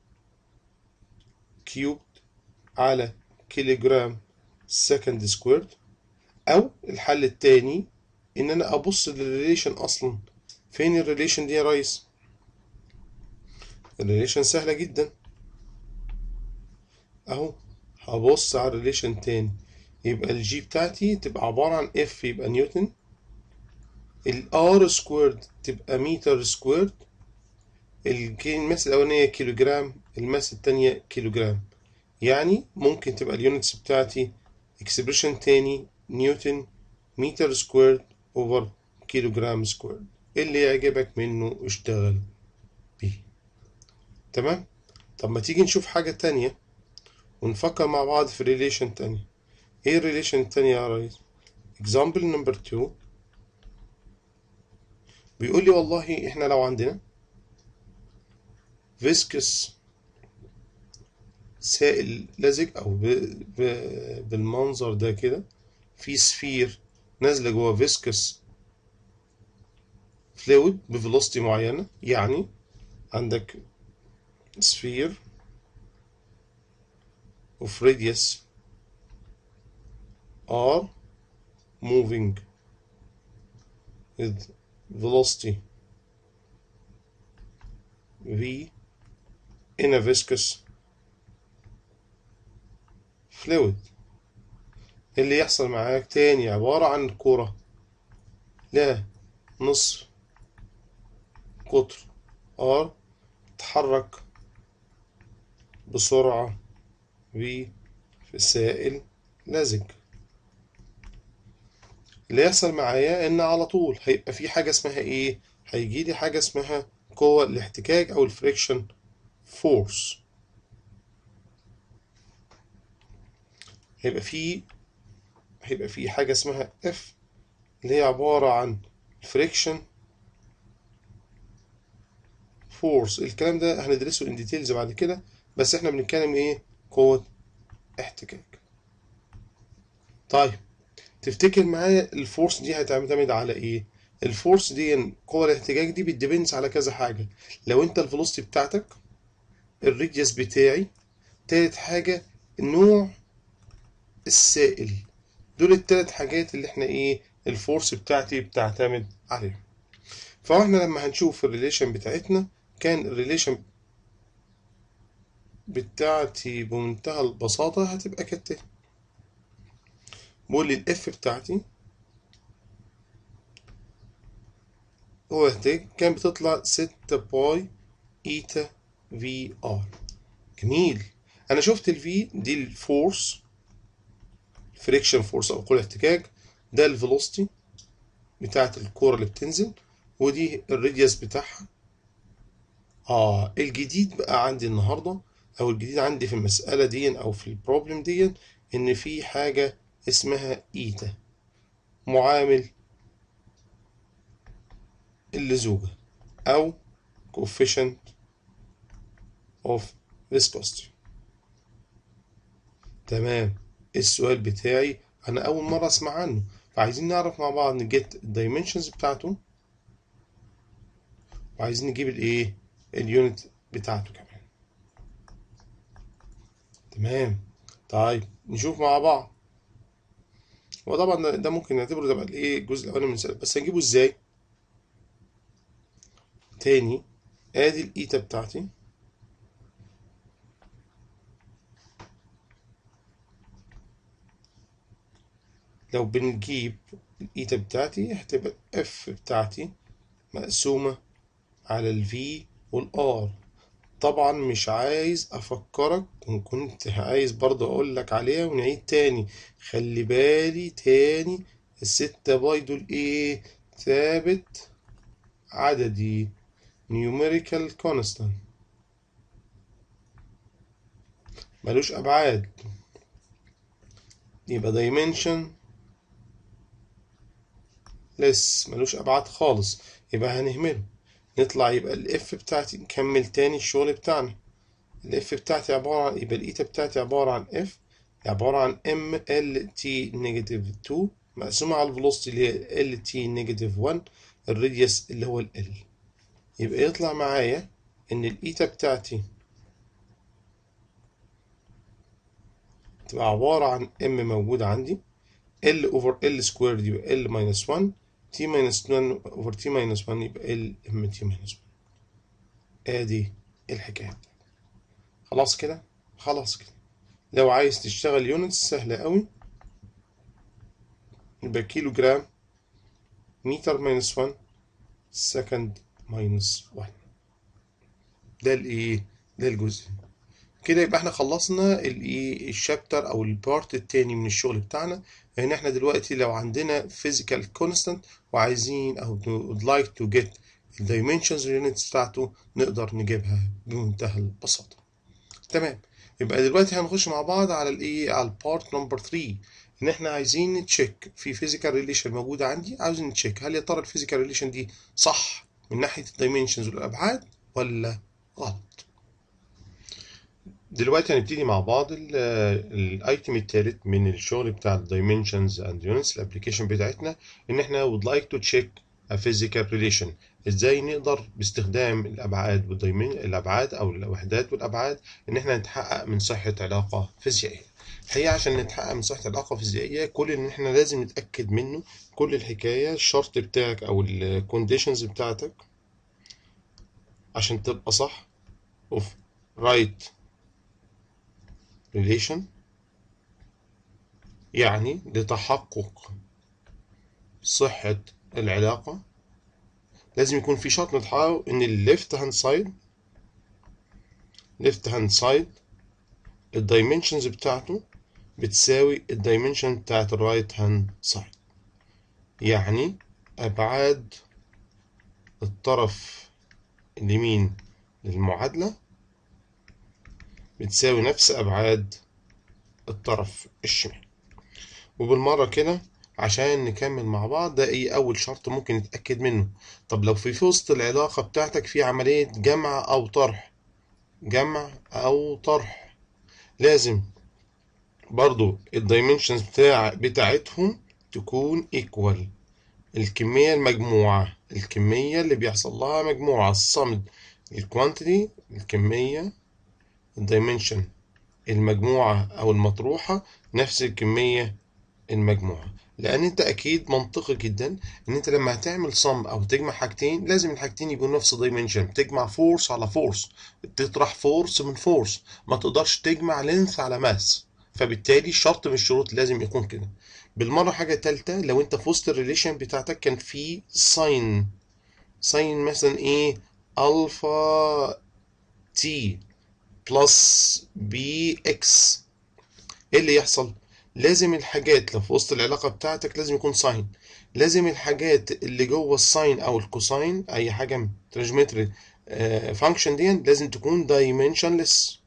كيوب على كيلوجرام سكند سكويرد او الحل التاني ان انا ابص للريليشن اصلا فين الريليشن دي يا ريس الريليشن سهلة جدا اهو هبص على الريليشن تاني يبقى الجي بتاعتي تبقى عبارة عن اف يبقى نيوتن الار سكويرد تبقى متر سكويرد الماس الأولانية كيلو جرام الماس التانية كيلو جرام يعني ممكن تبقى اليونتس بتاعتي اكسبريشن تاني نيوتن متر سكويرد اوفر كيلو جرام سكويرد اللي يعجبك منه اشتغل بيه تمام طب ما تيجي نشوف حاجة تانية ونفكر مع بعض في ريليشن تانية ايه الريليشن التانية يا ريس example number 2 بيقول لي والله احنا لو عندنا فيسكس سائل لزج او ب... ب... بالمنظر ده كده في سفير نازله جوه فيسكس فلويد بفيلوسيتي معينه يعني عندك sphere of radius r moving with velocity v in a viscous fluid اللي يحصل معاك تاني عبارة عن كرة لا نصف قطر r تتحرك بسرعة v في سائل لزج اللي يحصل معايا ان على طول هيبقى في حاجة اسمها ايه هيجي لي حاجة اسمها قوة الاحتكاك او الفريكشن فورس هيبقى في هيبقى في حاجة اسمها F اللي هي عبارة عن فريكشن فورس الكلام ده هندرسه ان ديتيلز بعد كده بس احنا بنتكلم ايه قوة احتكاك طيب تفتكر معايا الفورس دي هتعتمد على ايه الفورس دي قوة الاحتكاك دي بتديبنس على كذا حاجة لو انت الفيلوسيتي بتاعتك الريديوس بتاعي تالت حاجة نوع السائل دول التلات حاجات اللي احنا ايه الفورس بتاعتي بتعتمد عليهم فاحنا لما هنشوف الريليشن بتاعتنا كان الريليشن بتاعتي بمنتهى البساطة هتبقى كالتالي بقول لي الاف بتاعتي هو هتك كان بتطلع ستة باي ايتا في ار جميل انا شفت الفي دي الفورس فريكشن فورس او قوة احتكاك ده الفيلوسيتي بتاعت الكورة اللي بتنزل ودي الراديوس بتاعها اه الجديد بقى عندي النهارده او الجديد عندي في المسألة دي او في البروبلم دي ان في حاجة اسمها ايتا معامل اللزوجة او coefficient of viscosity تمام السؤال بتاعي انا اول مرة اسمع عنه فعايزين نعرف مع بعض نجيت الدايمنشنز بتاعته وعايزين نجيب الايه اليونت بتاعته كمان تمام طيب نشوف مع بعض وطبعا ده- ده ممكن نعتبره ده بقى الايه الجزء الاولاني من المسألة بس هنجيبه ازاي تاني ادي الايتا بتاعتي لو بنجيب الايتا بتاعتي هتبقى اف بتاعتي مقسومة على الفي والار طبعا مش عايز افكرك وكنت عايز برضه اقول لك عليها ونعيد تاني خلي بالي تاني الستة باي دول ايه ثابت عددي numerical constant ملوش ابعاد يبقى dimension less ملوش ابعاد خالص يبقى هنهمله نطلع يبقى الاف بتاعتي نكمل تاني الشغل بتاعنا الاف بتاعتي عبارة عن يبقى الايتا بتاعتي عبارة عن اف عبارة عن ام ال تي نيجاتيف 2 مقسومة على الفيلوسيتي اللي هي ال تي نيجاتيف 1 الراديوس اللي هو ال ال يبقى يطلع معايا ان الايتا بتاعتي تبقى عبارة عن ام موجودة عندي ال اوفر ال سكوير يبقى ال ماينس 1 تي ماينس 1 اوفر تي ماينس 1 يبقى ال ام تي ماينس 1 ادي الحكاية خلاص كده خلاص كده لو عايز تشتغل يونتس سهلة قوي يبقى كيلو جرام متر ماينس 1 سكند ماينس 1 ده الايه ده الجزء كده يبقى احنا خلصنا الايه الشابتر او البارت التاني من الشغل بتاعنا ان احنا دلوقتي لو عندنا physical constant وعايزين او would like to get الدايمنشنز units بتاعته نقدر نجيبها بمنتهى البساطة تمام يبقى دلوقتي هنخش مع بعض على الايه على البارت نمبر 3 ان احنا عايزين نتشيك في physical relation موجودة عندي عاوزين نتشيك هل يا ترى الفيزيكال ريليشن دي صح من ناحية الدايمنشنز والابعاد ولا غلط دلوقتي هنبتدي مع بعض الايتم الثالث من الشغل بتاع الدايمنشنز اند يونتس الابلكيشن بتاعتنا ان احنا would like to check a physical relation ازاي نقدر باستخدام الابعاد والدايمن الابعاد او الوحدات والابعاد ان احنا نتحقق من صحة علاقة فيزيائية الحقيقة عشان نتحقق من صحة علاقة فيزيائية كل ان احنا لازم نتأكد منه كل الحكاية الشرط بتاعك او الكونديشنز بتاعتك عشان تبقى صح of right relation يعني لتحقق صحة العلاقة لازم يكون في شرط نتحقق ان الليفت هاند سايد ليفت هاند سايد الدايمنشنز بتاعته بتساوي الدايمنشن بتاعت الرايت هاند سايد يعني ابعاد الطرف اليمين للمعادلة بتساوي نفس أبعاد الطرف الشمال وبالمرة كده عشان نكمل مع بعض ده ايه أول شرط ممكن نتأكد منه طب لو في وسط العلاقة بتاعتك في عملية جمع أو طرح جمع أو طرح لازم برضو الدايمنشنز بتاع بتاعتهم تكون equal الكمية المجموعة الكمية اللي بيحصل لها مجموعة الصمد الكوانتيتي الكمية الدايمنشن المجموعة أو المطروحة نفس الكمية المجموعة لان انت اكيد منطقي جدا ان انت لما هتعمل صم او تجمع حاجتين لازم الحاجتين يكونوا نفس دايمنشن تجمع فورس على فورس تطرح فورس من فورس ما تقدرش تجمع لينث على ماس فبالتالي شرط من الشروط لازم يكون كده بالمره حاجه ثالثه لو انت في وسط الريليشن بتاعتك كان في ساين ساين مثلا ايه الفا تي بلس بي اكس ايه اللي يحصل لازم الحاجات لو في وسط العلاقه بتاعتك لازم يكون ساين لازم الحاجات اللي جوه الساين او الكوساين اي حاجه ترانجمتري فانكشن دي لازم تكون دايمنشنلس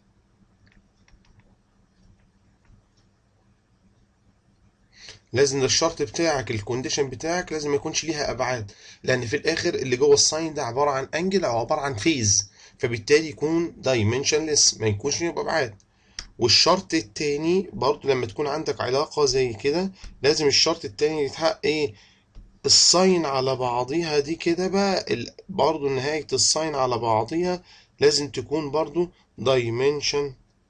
لازم ده الشرط بتاعك الكونديشن بتاعك لازم ما يكونش ليها ابعاد لان في الاخر اللي جوه الساين ده عباره عن انجل او عباره عن فيز فبالتالي يكون دايمنشنلس ما يكونش ليه ابعاد والشرط التاني برضو لما تكون عندك علاقة زي كده لازم الشرط التاني يتحقق ايه الساين على بعضيها دي كده بقى ال- برضو نهاية الساين على بعضيها لازم تكون برضو dimension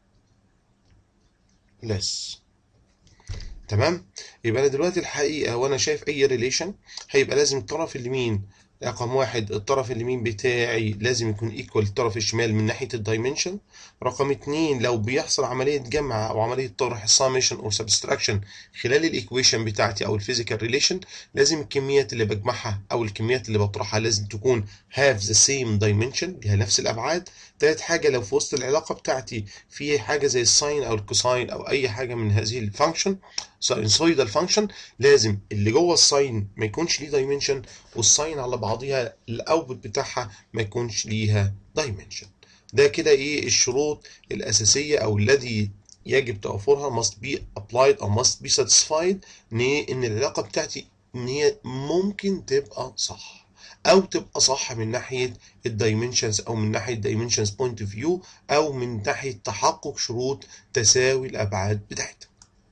less تمام يبقى انا دلوقتي الحقيقة وانا شايف اي ريليشن هيبقى لازم الطرف اليمين رقم واحد الطرف اليمين بتاعي لازم يكون ايكوال الطرف الشمال من ناحية الدايمنشن رقم اتنين لو بيحصل عملية جمع او عملية طرح summation او subtraction خلال الايكويشن بتاعتي او الفيزيكال ريليشن لازم الكميات اللي بجمعها او الكميات اللي بطرحها لازم تكون have the same dimension ليها نفس الابعاد تالت حاجة لو في وسط العلاقة بتاعتي في حاجة زي الساين او الكوساين او اي حاجة من هذه الفانكشن ساينسويدال فانكشن لازم اللي جوه الساين ما يكونش ليه دايمنشن والساين على بعضيها الاوتبوت بتاعها ما يكونش ليها دايمنشن ده كده ايه الشروط الاساسيه او الذي يجب توفرها must be applied او must be satisfied ان إيه؟ ان العلاقه بتاعتي ان هي ممكن تبقى صح او تبقى صح من ناحيه الدايمنشنز او من ناحيه دايمنشنز بوينت اوف فيو او من ناحيه تحقق شروط تساوي الابعاد بتاعتها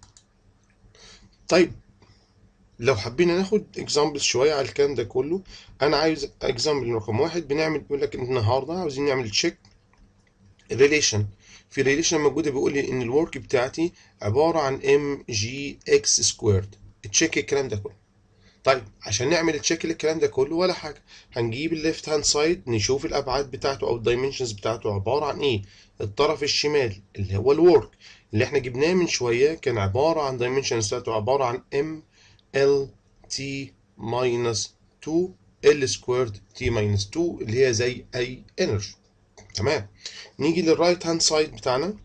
طيب لو حبينا ناخد اكزامبل شويه على الكلام ده كله انا عايز اكزامبل رقم واحد بنعمل بيقول لك النهارده عاوزين نعمل تشيك ريليشن في ريليشن موجوده بيقول لي ان الورك بتاعتي عباره عن ام جي اكس سكويرد تشيك الكلام ده كله طيب عشان نعمل تشيك للكلام ده كله ولا حاجه هنجيب الليفت هاند سايد نشوف الابعاد بتاعته او الدايمنشنز بتاعته عباره عن ايه الطرف الشمال اللي هو الورك اللي احنا جبناه من شويه كان عباره عن دايمنشنز بتاعته عباره عن ام ال تي ماينس 2 ال سكويرد تي ماينس 2 اللي هي زي اي انرجي تمام نيجي للرايت هاند سايد بتاعنا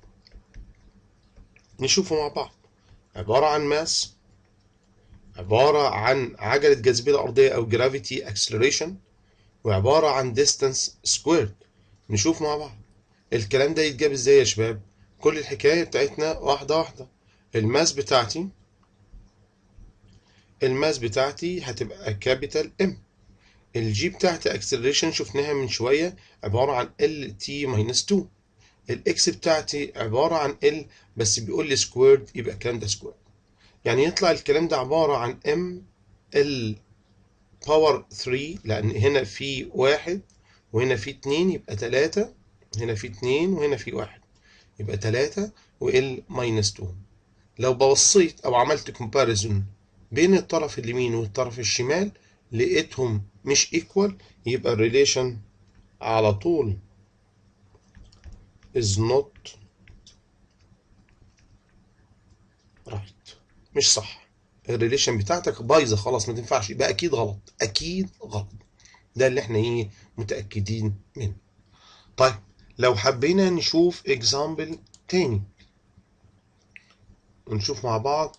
نشوفه مع بعض عبارة عن ماس عبارة عن عجلة جاذبية الأرضية أو gravity acceleration وعبارة عن distance squared نشوف مع بعض الكلام ده يتجاب ازاي يا شباب كل الحكاية بتاعتنا واحدة واحدة الماس بتاعتي الماس بتاعتي هتبقى كابيتال ام الجي بتاعتي اكسلريشن شفناها من شويه عباره عن ال تي ماينس 2 الاكس بتاعتي عباره عن ال بس بيقول لي سكويرد يبقى الكلام ده سكويرد يعني يطلع الكلام ده عباره عن ام ال باور 3 لان هنا في واحد وهنا في اتنين يبقى تلاتة هنا في اتنين وهنا في واحد يبقى تلاتة وال ماينس 2 لو ببصيت او عملت كومباريزون بين الطرف اليمين والطرف الشمال لقيتهم مش ايكوال يبقى الريليشن على طول is not right مش صح الريليشن بتاعتك بايظه خلاص ما تنفعش يبقى اكيد غلط اكيد غلط ده اللي احنا ايه متاكدين منه طيب لو حبينا نشوف اكزامبل تاني ونشوف مع بعض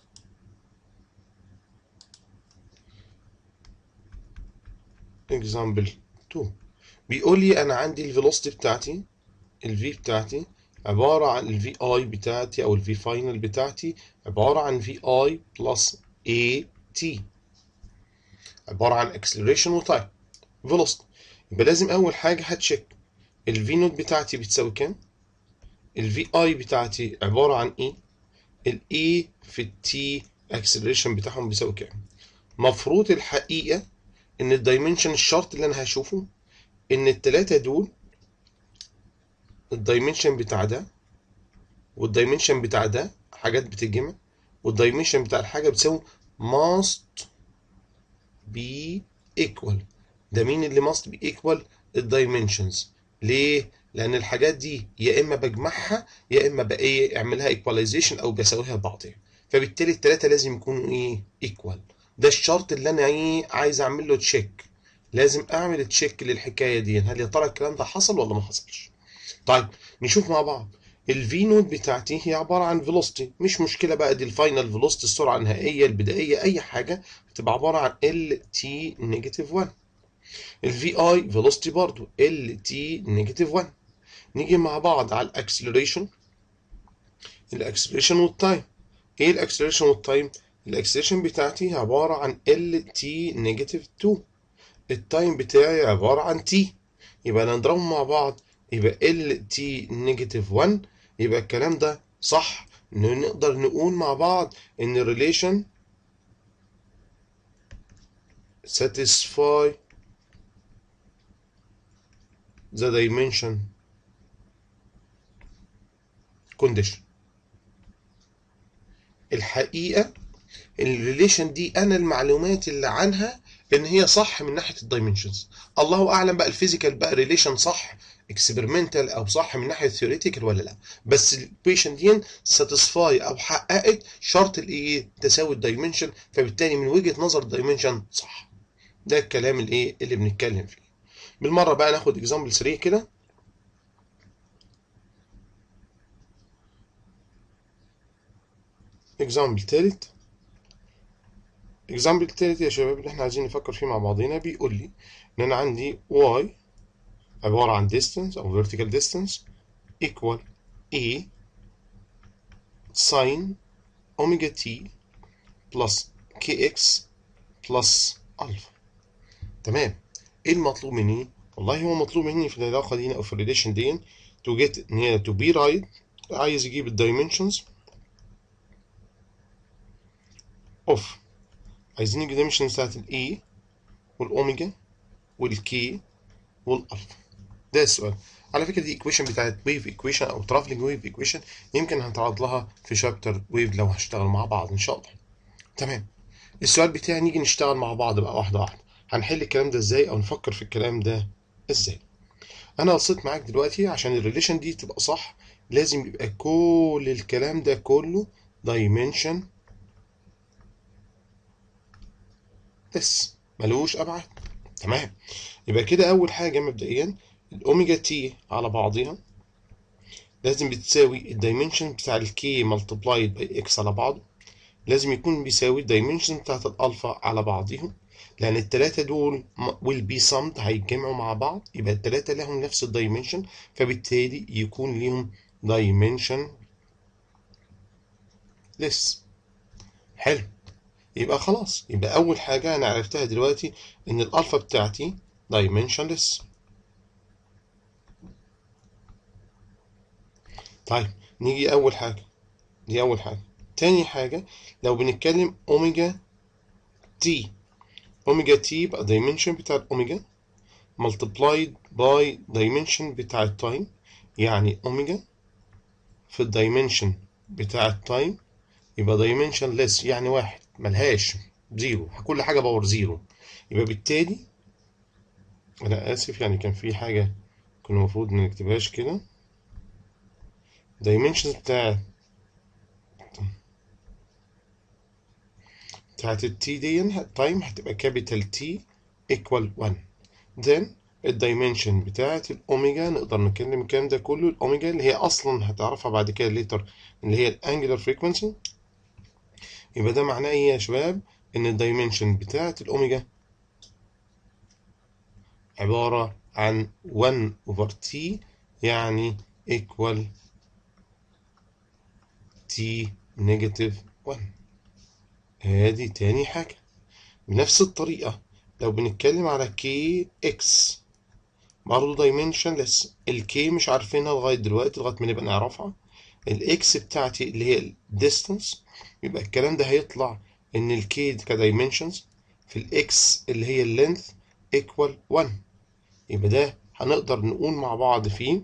example 2 بيقول لي انا عندي الفيلوسيتي بتاعتي الفي بتاعتي عبارة عن الفي اي بتاعتي او الفي فاينل بتاعتي عبارة عن في اي بلس اي تي عبارة عن acceleration وتايم velocity يبقى لازم اول حاجة هتشيك الفي نوت بتاعتي بتساوي كام الفي اي بتاعتي عبارة عن ايه الاي في التي acceleration بتاعهم بيساوي كام مفروض الحقيقة ان الدايمنشن الشرط اللي انا هشوفه ان التلاتة دول الدايمنشن بتاع ده والدايمنشن بتاع ده حاجات بتتجمع والدايمنشن بتاع الحاجة بتساوي must be equal ده مين اللي must be equal الدايمنشنز ليه لان الحاجات دي يا اما بجمعها يا اما بقى ايه اعملها equalization او بساويها ببعضها فبالتالي الثلاثه لازم يكونوا ايه equal ده الشرط اللي انا ايه عايز اعمل له تشيك لازم اعمل تشيك للحكايه دي هل يا ترى الكلام ده حصل ولا ما حصلش طيب نشوف مع بعض الفي نود بتاعتي هي عباره عن فيلوستي مش مشكله بقى دي الفاينل فيلوستي السرعه النهائيه البدائيه اي حاجه بتبقى عباره عن ال تي نيجاتيف 1 الفي اي فيلوستي برضو ال تي نيجاتيف 1 نيجي مع بعض على الاكسلريشن الاكسلريشن والتايم ايه الاكسلريشن والتايم الاكسلريشن بتاعتي عباره عن ال تي نيجاتيف 2 التايم بتاعي عباره عن تي يبقى نضربهم مع بعض يبقى ال تي نيجاتيف 1 يبقى الكلام ده صح نقدر نقول مع بعض ان الريليشن satisfy the dimension condition الحقيقة الريليشن دي انا المعلومات اللي عنها ان هي صح من ناحية الدايمنشنز الله اعلم بقى الفيزيكال بقى ريليشن صح اكسبيرمنتال او صح من ناحيه ثيوريتيكال ولا لا بس البيشنت دي ساتيسفاي او حققت شرط الايه تساوي الدايمنشن فبالتالي من وجهه نظر الدايمنشن صح ده الكلام الايه اللي بنتكلم فيه بالمره بقى ناخد اكزامبل سريع كده اكزامبل تالت اكزامبل تالت يا شباب اللي احنا عايزين نفكر فيه مع بعضينا بيقول لي ان انا عندي y عبارة عن distance أو vertical distance equal A sin omega t plus kx plus alpha تمام ايه المطلوب مني؟ والله هو مطلوب مني في العلاقة دي أو في الريليشن دي to get ان هي to be right عايز يجيب الدايمنشنز of عايزين نجيب الدايمنشنز بتاعت ال A والأوميجا والكي والألفا ده السؤال على فكره دي ايكويشن بتاعت ويف ايكويشن او ترافلنج ويف ايكويشن يمكن هنتعرض لها في شابتر ويف لو هنشتغل مع بعض ان شاء الله تمام السؤال بتاعي نيجي نشتغل مع بعض بقى واحده واحده هنحل الكلام ده ازاي او نفكر في الكلام ده ازاي انا قصيت معاك دلوقتي عشان الريليشن دي تبقى صح لازم يبقى كل الكلام ده كله دايمنشن بس ملوش ابعاد تمام يبقى كده اول حاجه مبدئيا الاوميجا تي على بعضها لازم بتساوي الدايمنشن بتاع الكي ملتبلايد باي اكس على بعضه لازم يكون بيساوي الدايمنشن بتاعت الالفا على بعضهم لان التلاتة دول will be summed هيتجمعوا مع بعض يبقى التلاتة لهم نفس الدايمنشن فبالتالي يكون ليهم dimension less حلو يبقى خلاص يبقى اول حاجة انا عرفتها دلوقتي ان الالفا بتاعتي dimensionless طيب نيجي اول حاجة دي اول حاجة تاني حاجة لو بنتكلم اوميجا تي اوميجا تي يبقى dimension بتاع الاوميجا multiplied by dimension بتاع التايم يعني اوميجا في الدايمنشن بتاع التايم يبقى dimension less يعني واحد ملهاش زيرو كل حاجة باور زيرو يبقى بالتالي انا اسف يعني كان في حاجة كنا المفروض ما نكتبهاش كده dimensions بتاع بتاعت التي دي التايم هتبقى كابيتال تي equal 1 then الدايمنشن بتاعت الاوميجا نقدر نتكلم الكلام ده كله الاوميجا اللي هي اصلا هتعرفها بعد كده ليتر اللي هي الانجلر فريكونسي يبقى ده معناه ايه يا شباب ان الدايمنشن بتاعت الاوميجا عبارة عن 1 over t يعني equal t negative 1 ادي تاني حاجة بنفس الطريقة لو بنتكلم على كي اكس برضه dimensionless الكي مش عارفينها لغاية دلوقتي لغاية ما نبقى نعرفها الاكس بتاعتي اللي هي الديستانس يبقى الكلام ده هيطلع ان الكي كدايمنشنز في الاكس اللي هي اللينث equal 1 يبقى ده هنقدر نقول مع بعض فيه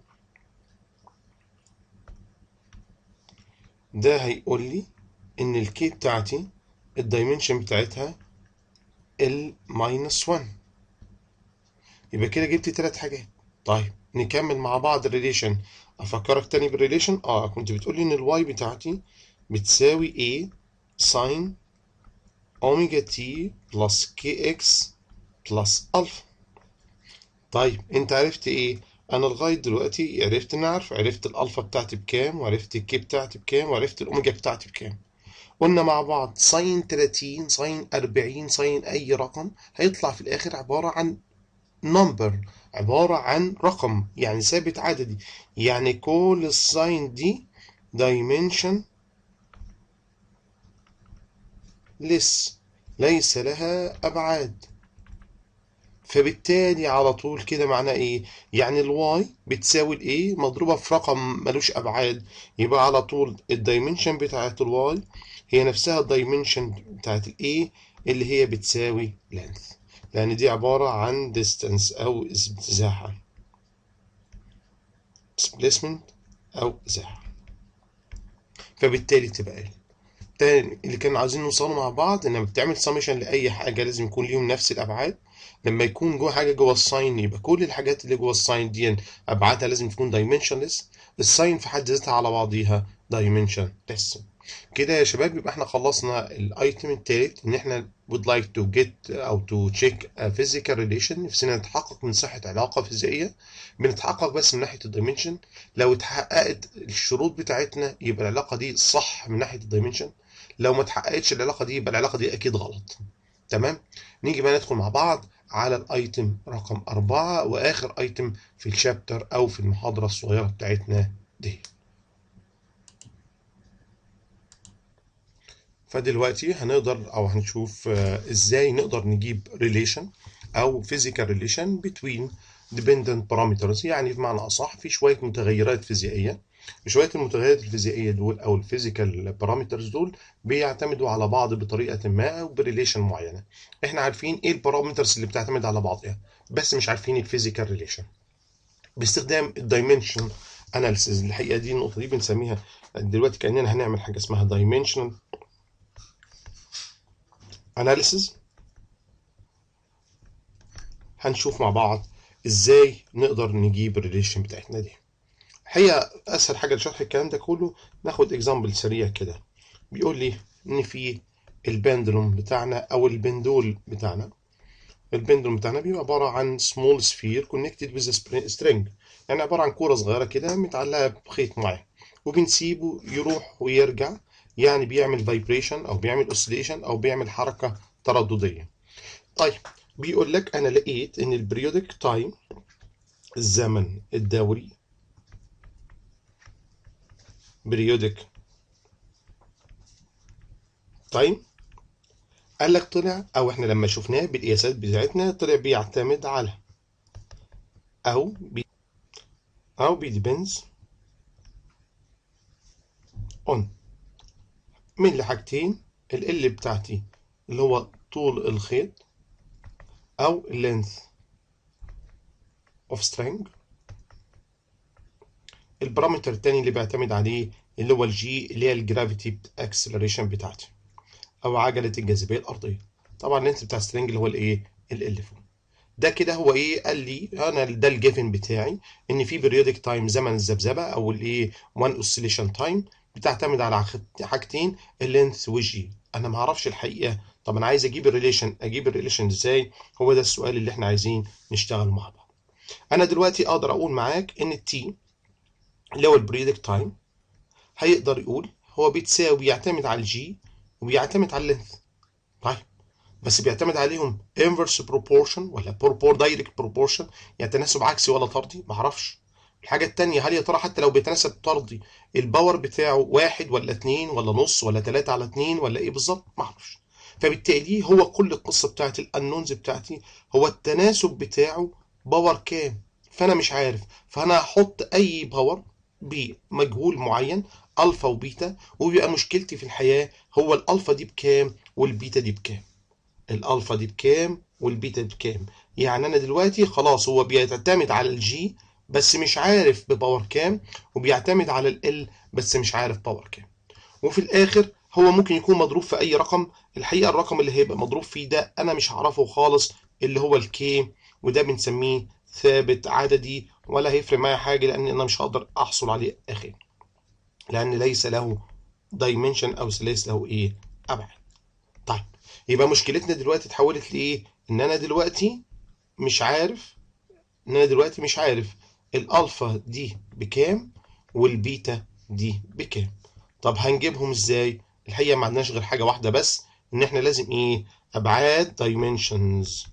ده هيقول لي ان الكي بتاعتي الدايمنشن بتاعتها ال minus 1 يبقى كده جبت تلات حاجات طيب نكمل مع بعض الريليشن افكرك تاني بالريليشن اه كنت بتقولي ان الواي بتاعتي بتساوي a ساين اوميجا تي بلس كي اكس بلس الفا طيب انت عرفت ايه انا لغايه دلوقتي عرفت ان عارف عرفت الالفا بتاعتي بكام وعرفت الكي بتاعتي بكام وعرفت الاوميجا بتاعتي بكام قلنا مع بعض ساين 30 ساين 40 ساين اي رقم هيطلع في الاخر عباره عن نمبر عباره عن رقم يعني ثابت عددي يعني كل الساين دي دايمنشن لس ليس لها ابعاد فبالتالي على طول كده معناه ايه يعني الواي بتساوي الايه مضروبه في رقم ملوش ابعاد يبقى على طول الدايمنشن بتاعت الواي هي نفسها الدايمنشن بتاعت الايه اللي هي بتساوي لينث لان دي عباره عن distance او مساحه displacement او مساحه فبالتالي تبقى ايه تاني اللي كانوا عايزين نوصلوا مع بعض ان لما بتعمل سمشن لاي حاجه لازم يكون ليهم نفس الابعاد لما يكون جوه حاجه جوه الساين يبقى كل الحاجات اللي جوه الساين دي ابعادها لازم تكون دايمنشنلس الساين في حد ذاتها على بعضيها دايمنشنلس كده يا شباب يبقى احنا خلصنا الايتم التالت ان احنا would like to get او to check a physical relation نفسنا نتحقق من صحة علاقة فيزيائية بنتحقق بس من ناحية الدايمنشن لو اتحققت الشروط بتاعتنا يبقى العلاقة دي صح من ناحية الدايمنشن لو ما اتحققتش العلاقة دي يبقى العلاقة دي أكيد غلط تمام نيجي بقى ندخل مع بعض على الايتم رقم أربعة وآخر ايتم في الشابتر أو في المحاضرة الصغيرة بتاعتنا دي فدلوقتي هنقدر او هنشوف ازاي نقدر نجيب ريليشن او physical relation between dependent parameters يعني بمعنى اصح في شويه متغيرات فيزيائيه شويه المتغيرات الفيزيائيه دول او الفيزيكال بارامترز دول بيعتمدوا على بعض بطريقه ما او بريليشن معينه احنا عارفين ايه البارامترز اللي بتعتمد على بعضها بس مش عارفين الفيزيكال ريليشن باستخدام الدايمنشن اناليسيز الحقيقه دي النقطه دي بنسميها دلوقتي كاننا هنعمل حاجه اسمها دايمنشنال اناليسيز هنشوف مع بعض ازاي نقدر نجيب الريليشن بتاعتنا دي الحقيقه اسهل حاجه لشرح الكلام ده كله ناخد اكزامبل سريع كده بيقول لي ان في البندلوم بتاعنا او البندول بتاعنا البندلوم بتاعنا بيبقى عباره عن سمول سفير كونكتد ويز سترينج يعني عباره عن كوره صغيره كده متعلقه بخيط معين وبنسيبه يروح ويرجع يعني بيعمل فايبريشن او بيعمل اوسيليشن او بيعمل حركه تردديه طيب بيقول لك انا لقيت ان البريودك تايم الزمن الدوري بريودك تايم قال لك طلع او احنا لما شفناه بالقياسات بتاعتنا طلع بيعتمد على او بي او بيديبنز اون من لحاجتين ال L بتاعتي اللي هو طول الخيط او length of string البارامتر التاني اللي بيعتمد عليه اللي هو الجي اللي هي الجرافيتي اكسلريشن بتاعتي او عجله الجاذبيه الارضيه طبعا اللينث بتاع سترينج اللي هو الايه ال فوق ده كده هو ايه قال لي انا ده الجيفن بتاعي ان في بيريودك تايم زمن الذبذبه او الايه وان اوسيليشن تايم بتعتمد على حاجتين اللينث والجي انا ما اعرفش الحقيقه طب انا عايز اجيب الريليشن اجيب الريليشن ازاي هو ده السؤال اللي احنا عايزين نشتغل مع بعض انا دلوقتي اقدر اقول معاك ان التي اللي هو البريدك تايم هيقدر يقول هو بتساوي بيعتمد على الجي وبيعتمد على اللينث طيب بس بيعتمد عليهم inverse proportion ولا propor direct proportion يعني تناسب عكسي ولا طردي ما اعرفش الحاجة التانية هل يا ترى حتى لو بيتناسب طردي الباور بتاعه واحد ولا اتنين ولا نص ولا تلاتة على اتنين ولا ايه بالظبط ما اعرفش فبالتالي هو كل القصة بتاعت الانونز بتاعتي هو التناسب بتاعه باور كام فانا مش عارف فانا هحط اي باور بمجهول معين الفا وبيتا وبيبقى مشكلتي في الحياة هو الالفا دي بكام والبيتا دي بكام الالفا دي بكام والبيتا دي بكام يعني انا دلوقتي خلاص هو بيعتمد على الجي بس مش عارف بباور كام وبيعتمد على ال بس مش عارف باور كام وفي الاخر هو ممكن يكون مضروب في اي رقم الحقيقه الرقم اللي هيبقى مضروب فيه ده انا مش هعرفه خالص اللي هو الكي وده بنسميه ثابت عددي ولا هيفرق معايا حاجه لان انا مش هقدر احصل عليه اخر لان ليس له دايمنشن او ليس له ايه ابعاد طيب يبقى مشكلتنا دلوقتي اتحولت لايه ان انا دلوقتي مش عارف ان انا دلوقتي مش عارف الالفا دي بكام والبيتا دي بكام طب هنجيبهم ازاي الحقيقه ما عندناش غير حاجه واحده بس ان احنا لازم ايه ابعاد dimensions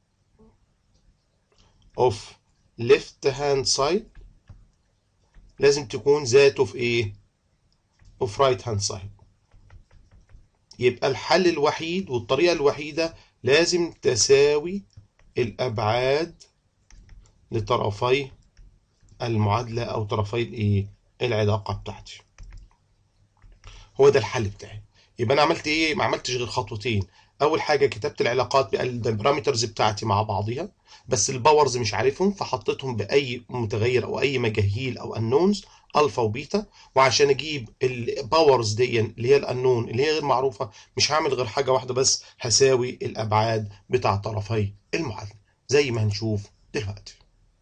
of left hand side لازم تكون ذاته في ايه of right hand side يبقى الحل الوحيد والطريقه الوحيده لازم تساوي الابعاد لطرفي المعادله او طرفي الايه العلاقه بتاعتي هو ده الحل بتاعي يبقى انا عملت ايه ما عملتش غير خطوتين اول حاجه كتبت العلاقات بالبارامترز بتاعتي مع بعضها بس الباورز مش عارفهم فحطيتهم باي متغير او اي مجاهيل او انونز الفا وبيتا وعشان اجيب الباورز دي اللي هي الانون اللي هي غير معروفه مش هعمل غير حاجه واحده بس هساوي الابعاد بتاع طرفي المعادله زي ما هنشوف دلوقتي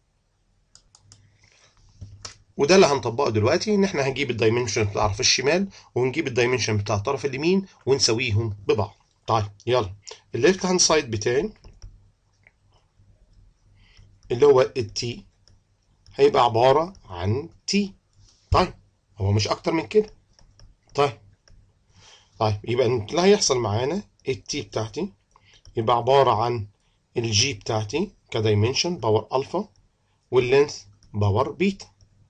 وده اللي هنطبقه دلوقتي ان احنا هنجيب الدايمنشن بتاع الطرف الشمال ونجيب الدايمنشن بتاع الطرف اليمين ونسويهم ببعض طيب يلا الليفت هاند سايد بتاعي اللي هو التي هيبقى عبارة عن تي طيب هو مش أكتر من كده طيب طيب يبقى اللي هيحصل معانا التي بتاعتي يبقى عبارة عن الجي بتاعتي كدايمنشن باور ألفا واللينث باور بيتا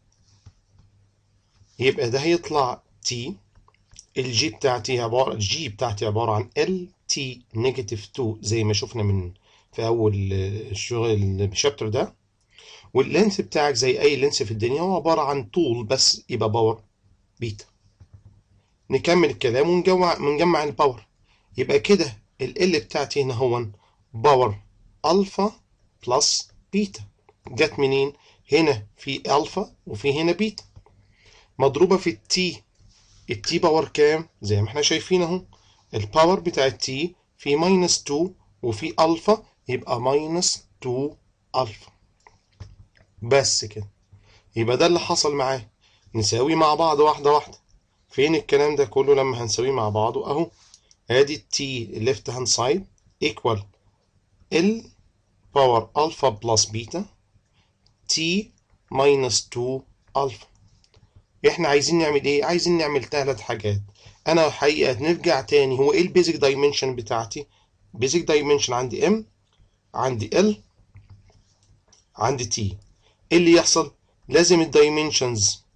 يبقى ده هيطلع تي الجي بتاعتي عبارة الجي بتاعتي عبارة عن ال تي نيجاتيف 2 زي ما شفنا من في أول الشغل الشابتر ده واللينث بتاعك زي أي لينث في الدنيا هو عبارة عن طول بس يبقى باور بيتا نكمل الكلام ونجمع ونجمع الباور يبقى كده ال ال بتاعتي هنا هو باور ألفا بلس بيتا جت منين؟ هنا في ألفا وفي هنا بيتا مضروبة في التي التي باور كام؟ زي ما احنا شايفين اهو الباور بتاع التي في ماينس 2 وفي ألفا يبقى ماينس 2 ألفا بس كده يبقى ده اللي حصل معاه نساوي مع بعض واحدة واحدة فين الكلام ده كله لما هنساويه مع بعضه اهو ادي التي left hand side equal ال باور ألفا بلس بيتا تي ماينس 2 ألفا احنا عايزين نعمل ايه عايزين نعمل ثلاث حاجات انا حقيقه نرجع تاني هو ايه البيزك دايمنشن بتاعتي بيزك دايمنشن عندي ام عندي ال عندي تي ايه اللي يحصل لازم الدايمنشنز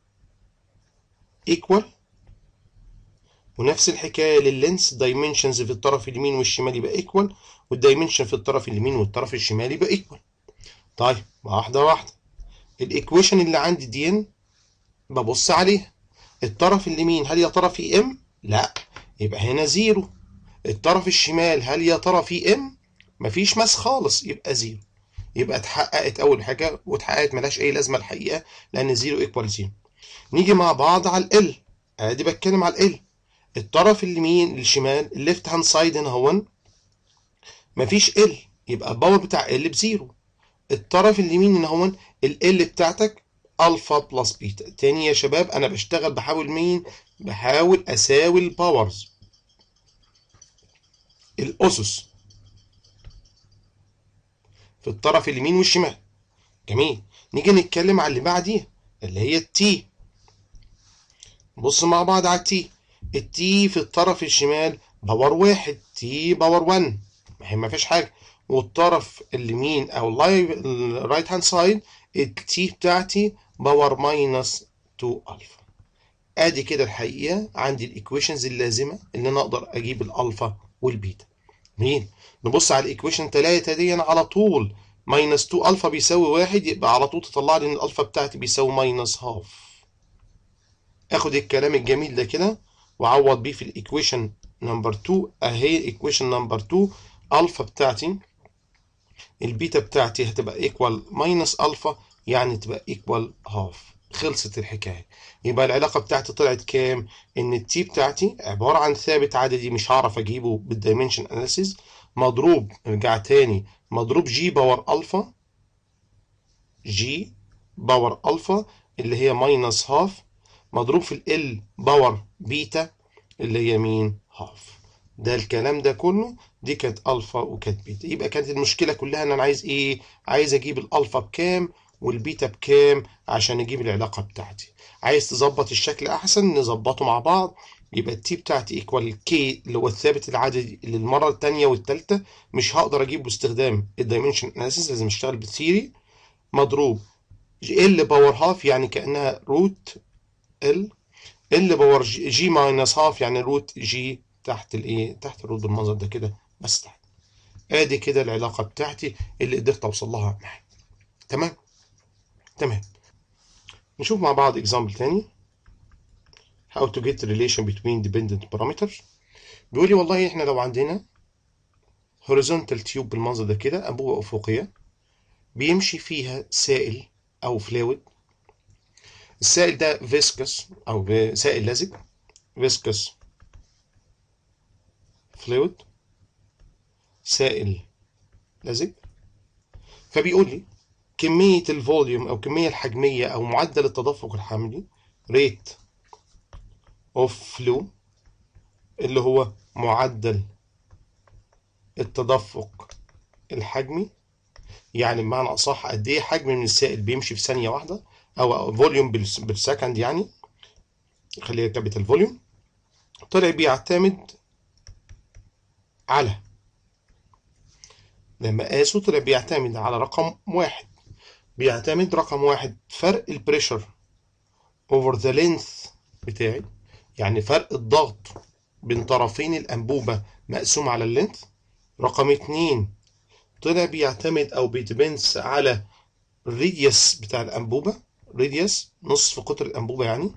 ايكوال ونفس الحكايه لللينس دايمنشنز في الطرف اليمين والشمال يبقى ايكوال والدايمنشن في الطرف اليمين والطرف الشمال يبقى ايكوال طيب واحده واحده الايكويشن اللي عندي دي ببص عليها الطرف اليمين هل يا ترى في ام لا يبقى هنا زيرو الطرف الشمال هل يا ترى في ام مفيش ماس خالص يبقى زيرو يبقى اتحققت اول حاجه واتحققت ملهاش اي لازمه الحقيقه لان زيرو ايكوال زيرو نيجي مع بعض على ال ادي بتكلم على ال الطرف اليمين الشمال الليفت هاند سايد هنا هون مفيش ال يبقى الباور بتاع ال بزيرو الطرف اليمين هنا هون ال بتاعتك الفا بلس بيتا تاني يا شباب انا بشتغل بحاول مين بحاول اساوي الباورز الاسس في الطرف اليمين والشمال جميل نيجي نتكلم على اللي بعديها اللي هي التي بص مع بعض على التي التي في الطرف الشمال باور واحد تي باور 1 ما هي ما فيش حاجه والطرف اليمين او الرايت هاند سايد التي بتاعتي باور ماينس 2 الفا ادي كده الحقيقه عندي الايكويشنز اللازمه ان انا اقدر اجيب الالفا والبيتا مين نبص على الايكويشن 3 دي أنا على طول ماينس 2 الفا بيساوي واحد يبقى على طول تطلع لي ان الالفا بتاعتي بيساوي ماينس هاف اخد الكلام الجميل ده كده واعوض بيه في الايكويشن نمبر 2 اهي الايكويشن نمبر 2 الفا بتاعتي البيتا بتاعتي هتبقى ايكوال ماينس الفا يعني تبقى ايكوال هاف خلصت الحكايه يبقى العلاقه بتاعتي طلعت كام ان التي بتاعتي عباره عن ثابت عددي مش هعرف اجيبه بالدايمنشن اناليسيز مضروب ارجع تاني مضروب جي باور الفا جي باور الفا اللي هي ماينس هاف مضروب في ال باور بيتا اللي هي مين هاف ده الكلام ده كله دي كانت الفا وكانت بيتا يبقى كانت المشكله كلها ان انا عايز ايه عايز اجيب الالفا بكام والبيتا بكام عشان اجيب العلاقه بتاعتي عايز تظبط الشكل احسن نظبطه مع بعض يبقى التي بتاعتي ايكوال كي اللي هو الثابت العددي اللي المره الثانيه والثالثه مش هقدر اجيبه باستخدام الدايمنشن اناليسيس لازم اشتغل بالثيري مضروب ال باور هاف يعني كانها روت ال ال باور جي ماينس هاف يعني روت جي تحت الايه تحت الروت بالمنظر ده كده بس تحت ادي كده العلاقه بتاعتي اللي قدرت اوصل لها معاك تمام تمام نشوف مع بعض example تاني how to get relation between dependent parameters بيقول لي والله احنا لو عندنا horizontal tube بالمنظر ده كده انبوبه افقيه بيمشي فيها سائل او فلويد السائل ده viscous او سائل لزج viscous fluid سائل لزج فبيقول لي كمية الفوليوم أو كمية الحجمية أو معدل التدفق الحملي rate of flow اللي هو معدل التدفق الحجمي يعني بمعنى أصح قد إيه حجم من السائل بيمشي في ثانية واحدة أو فوليوم بالسكند يعني خليها كابيتال فوليوم طلع بيعتمد على لما قاسه طلع بيعتمد على رقم واحد بيعتمد رقم واحد فرق البريشر over the length بتاعي يعني فرق الضغط بين طرفين الأنبوبة مقسوم على اللينث رقم اتنين طلع بيعتمد أو بيدبنس على الريديوس بتاع الأنبوبة ريديوس نصف قطر الأنبوبة يعني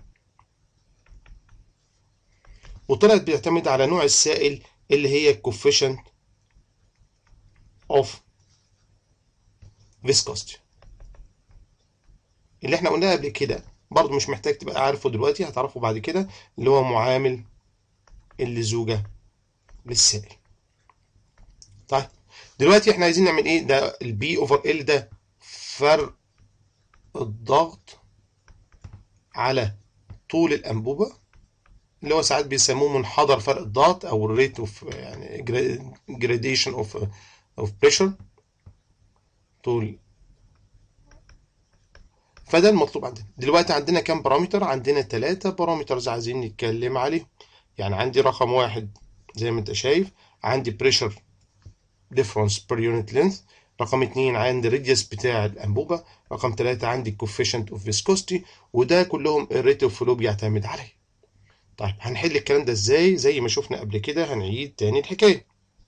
وطلعت بيعتمد على نوع السائل اللي هي coefficient of viscosity اللي احنا قلناها قبل كده برضه مش محتاج تبقى عارفه دلوقتي هتعرفه بعد كده اللي هو معامل اللزوجة للسائل طيب دلوقتي احنا عايزين نعمل ايه ده البي اوفر ال ده فرق الضغط على طول الانبوبه اللي هو ساعات بيسموه منحدر فرق الضغط او الريت اوف يعني جراديشن اوف اوف بريشر طول فده المطلوب عندنا دلوقتي عندنا كام بارامتر عندنا ثلاثة بارامترز عايزين نتكلم عليهم يعني عندي رقم واحد زي ما انت شايف عندي بريشر difference per unit length رقم اتنين عندي radius بتاع الأنبوبة رقم تلاتة عندي coefficient of viscosity وده كلهم الريت اوف فلو بيعتمد عليه طيب هنحل الكلام ده ازاي زي ما شفنا قبل كده هنعيد تاني الحكاية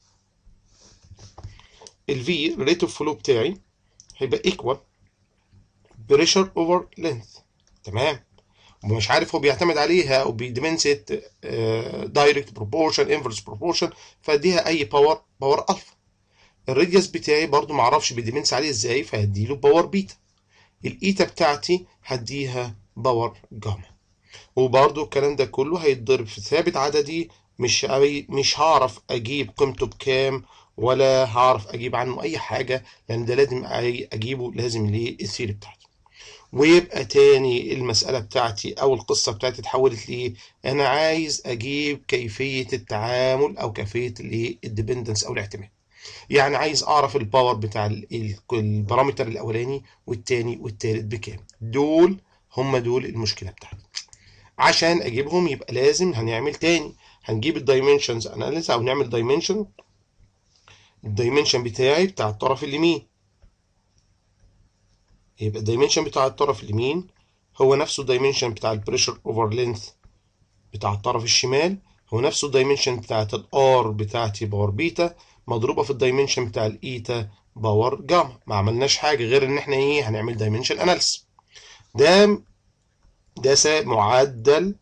ال V rate of flow بتاعي هيبقى equal pressure over length تمام ومش عارف هو بيعتمد عليها او بيدمنسيت دايركت بروبورشن انفرس بروبورشن فاديها اي باور باور الفا الراديوس بتاعي برضو معرفش بيدمنس عليه ازاي فهديله باور بيتا الايتا بتاعتي هديها باور جاما وبرضو الكلام ده كله هيتضرب في ثابت عددي مش مش هعرف اجيب قيمته بكام ولا هعرف اجيب عنه اي حاجه لان ده لازم اجيبه لازم ليه الثيري بتاعتي ويبقى تاني المسألة بتاعتي أو القصة بتاعتي اتحولت لإيه؟ أنا عايز أجيب كيفية التعامل أو كيفية الإيه؟ الديبندنس أو الاعتماد. يعني عايز أعرف الباور بتاع البارامتر الأولاني والتاني والتالت بكام. دول هم دول المشكلة بتاعتي. عشان أجيبهم يبقى لازم هنعمل تاني هنجيب الدايمنشنز أناليز أو نعمل دايمنشن الدايمنشن بتاعي بتاع الطرف اليمين يبقى الدايمنشن بتاع الطرف اليمين هو نفسه الدايمنشن بتاع البريشر اوفر لينث بتاع الطرف الشمال هو نفسه الدايمنشن بتاعت الار بتاعتي باور بيتا مضروبه في الدايمنشن بتاع الايتا باور جاما ما عملناش حاجه غير ان احنا ايه هنعمل دايمنشن اناليسيس ده ده معدل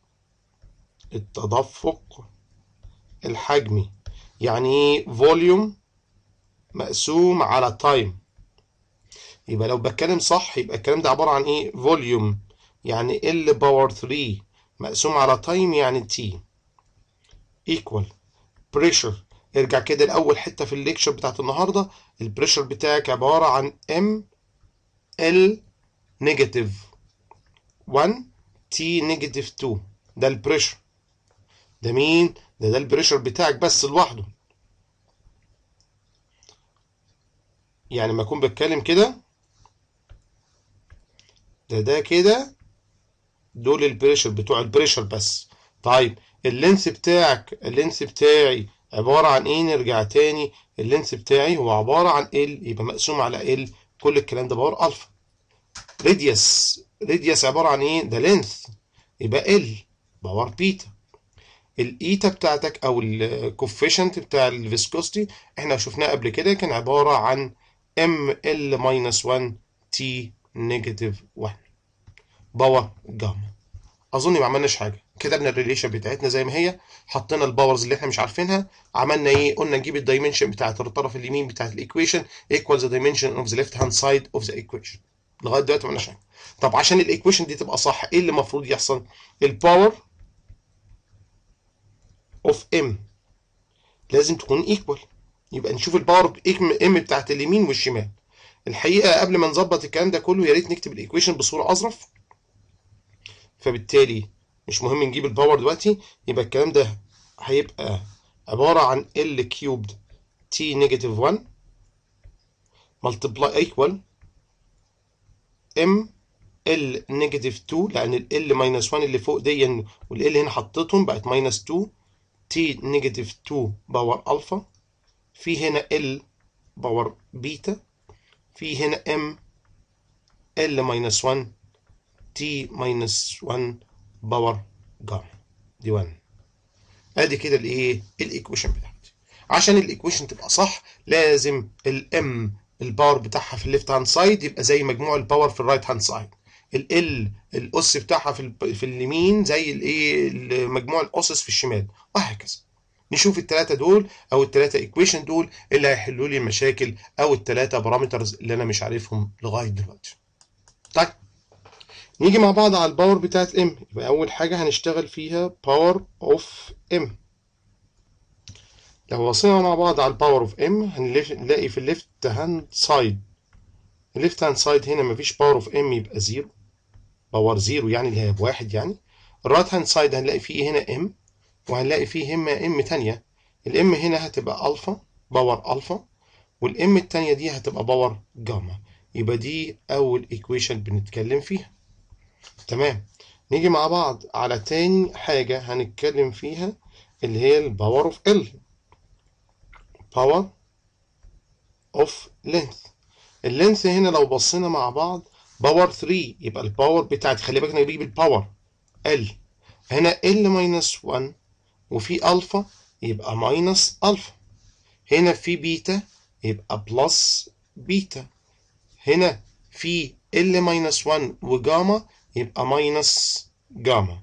التدفق الحجمي يعني ايه فوليوم مقسوم على تايم يبقى لو بتكلم صح يبقى الكلام ده عبارة عن ايه فوليوم يعني ال باور 3 مقسوم على تايم يعني تي equal pressure ارجع كده لأول حتة في الليكشر بتاعت النهاردة البريشر بتاعك عبارة عن ام ال نيجاتيف 1 تي نيجاتيف 2 ده البريشر ده مين؟ ده ده البريشر بتاعك بس لوحده يعني ما اكون بتكلم كده ده ده كده دول البريشر بتوع البريشر بس طيب اللينس بتاعك اللينس بتاعي عبارة عن ايه نرجع تاني اللينس بتاعي هو عبارة عن ال يبقى مقسوم على ال كل الكلام ده باور الفا راديوس راديوس عبارة عن ايه ده لينث يبقى ال باور بيتا الايتا بتاعتك او الكوفيشنت بتاع الفيسكوستي احنا شفناه قبل كده كان عبارة عن ام ال ماينس 1 تي نيجاتيف 1 باور جاما اظن ما عملناش حاجه كتبنا الريليشن بتاعتنا زي ما هي حطينا الباورز اللي احنا مش عارفينها عملنا ايه قلنا نجيب الدايمنشن بتاعت الطرف اليمين بتاعت الايكويشن equals the dimension of the left hand side of the equation لغايه دلوقتي ما عملناش حاجه طب عشان الايكويشن دي تبقى صح ايه اللي المفروض يحصل الباور اوف ام لازم تكون ايكوال يبقى نشوف الباور ام بتاعت اليمين والشمال الحقيقه قبل ما نظبط الكلام ده كله يا ريت نكتب الايكويشن بصوره اظرف فبالتالي مش مهم نجيب الباور دلوقتي يبقى الكلام ده هيبقى عبارة عن L كيوبد T نيجاتيف 1 multiply equal M L نيجاتيف 2 لأن ال L ماينس 1 اللي فوق دي وال L هنا حطيتهم بقت ماينس 2 T نيجاتيف 2 باور ألفا في هنا L باور بيتا في هنا M L ماينس 1 T ماينس 1 باور جاما دي 1 ادي كده الايه الايكويشن بتاعتي عشان الايكويشن تبقى صح لازم الام الباور بتاعها في الليفت هاند سايد يبقى زي مجموع الباور في الرايت هاند سايد ال الاس بتاعها في في اليمين زي الايه مجموع الاسس في الشمال وهكذا نشوف الثلاثه دول او الثلاثه ايكويشن دول اللي هيحلوا لي المشاكل او الثلاثه بارامترز اللي انا مش عارفهم لغايه دلوقتي طيب نيجي مع بعض على الباور بتاعت ام يبقى اول حاجه هنشتغل فيها باور اوف ام لو بصينا مع بعض على الباور اوف ام هنلاقي في الليفت هاند سايد الليفت هاند سايد هنا مفيش باور اوف ام يبقى زيرو باور زيرو يعني اللي هي بواحد يعني الرايت هاند سايد هنلاقي فيه هنا ام وهنلاقي فيه هنا ام تانية الام هنا هتبقى الفا باور الفا والام التانية دي هتبقى باور جاما يبقى دي اول ايكويشن بنتكلم فيها تمام نيجي مع بعض على تاني حاجة هنتكلم فيها اللي هي الباور اوف ال باور اوف لينث اللينث هنا لو بصينا مع بعض باور 3 يبقى الباور بتاعتي خلي بالك انا بجيب الباور ال هنا ال ماينس 1 وفي الفا يبقى ماينس الفا هنا في بيتا يبقى بلس بيتا هنا في ال ماينس 1 وجاما يبقى ماينس جاما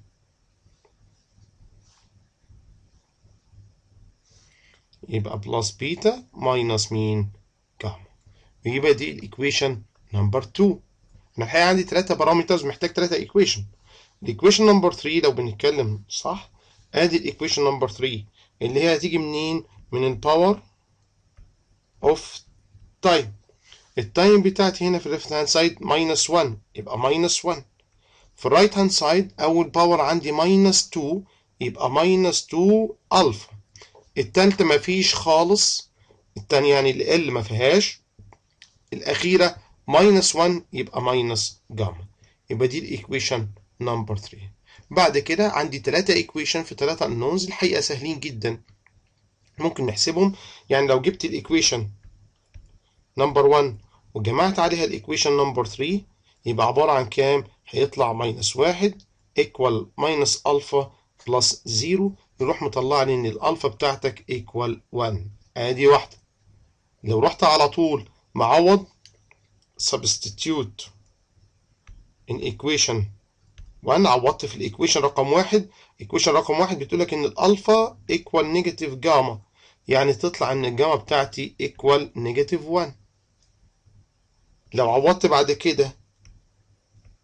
يبقى بلس بيتا ماينس مين جاما يبقى دي الايكويشن نمبر 2 انا الحقيقه عندي ثلاثه بارامترز محتاج ثلاثه ايكويشن الايكويشن نمبر 3 لو بنتكلم صح ادي الايكويشن نمبر 3 اللي هي هتيجي منين من الباور اوف تايم التايم بتاعتي هنا في الليفت هاند سايد ماينس 1 يبقى ماينس 1 في الرايت هاند سايد اول باور عندي ماينس 2 يبقى ماينس 2 الفا التالتة مفيش خالص التانية يعني اللي ال ما فيهاش الأخيرة ماينس 1 يبقى ماينس جاما يبقى دي الإيكويشن نمبر 3 بعد كده عندي ثلاثة إيكويشن في ثلاثة أنونز الحقيقة سهلين جدا ممكن نحسبهم يعني لو جبت الإيكويشن نمبر 1 وجمعت عليها الإيكويشن نمبر 3 يبقى عبارة عن كام؟ هيطلع ماينس 1 ايكوال ماينس ألفا بلس 0 يروح مطلع لي إن الألفا بتاعتك ايكوال 1 آدي واحدة لو رحت على طول معوض substitute in equation وانا عوضت في الايكويشن رقم واحد ايكويشن رقم واحد بتقول لك ان الالفا ايكوال نيجاتيف جاما يعني تطلع ان الجاما بتاعتي ايكوال نيجاتيف 1 لو عوضت بعد كده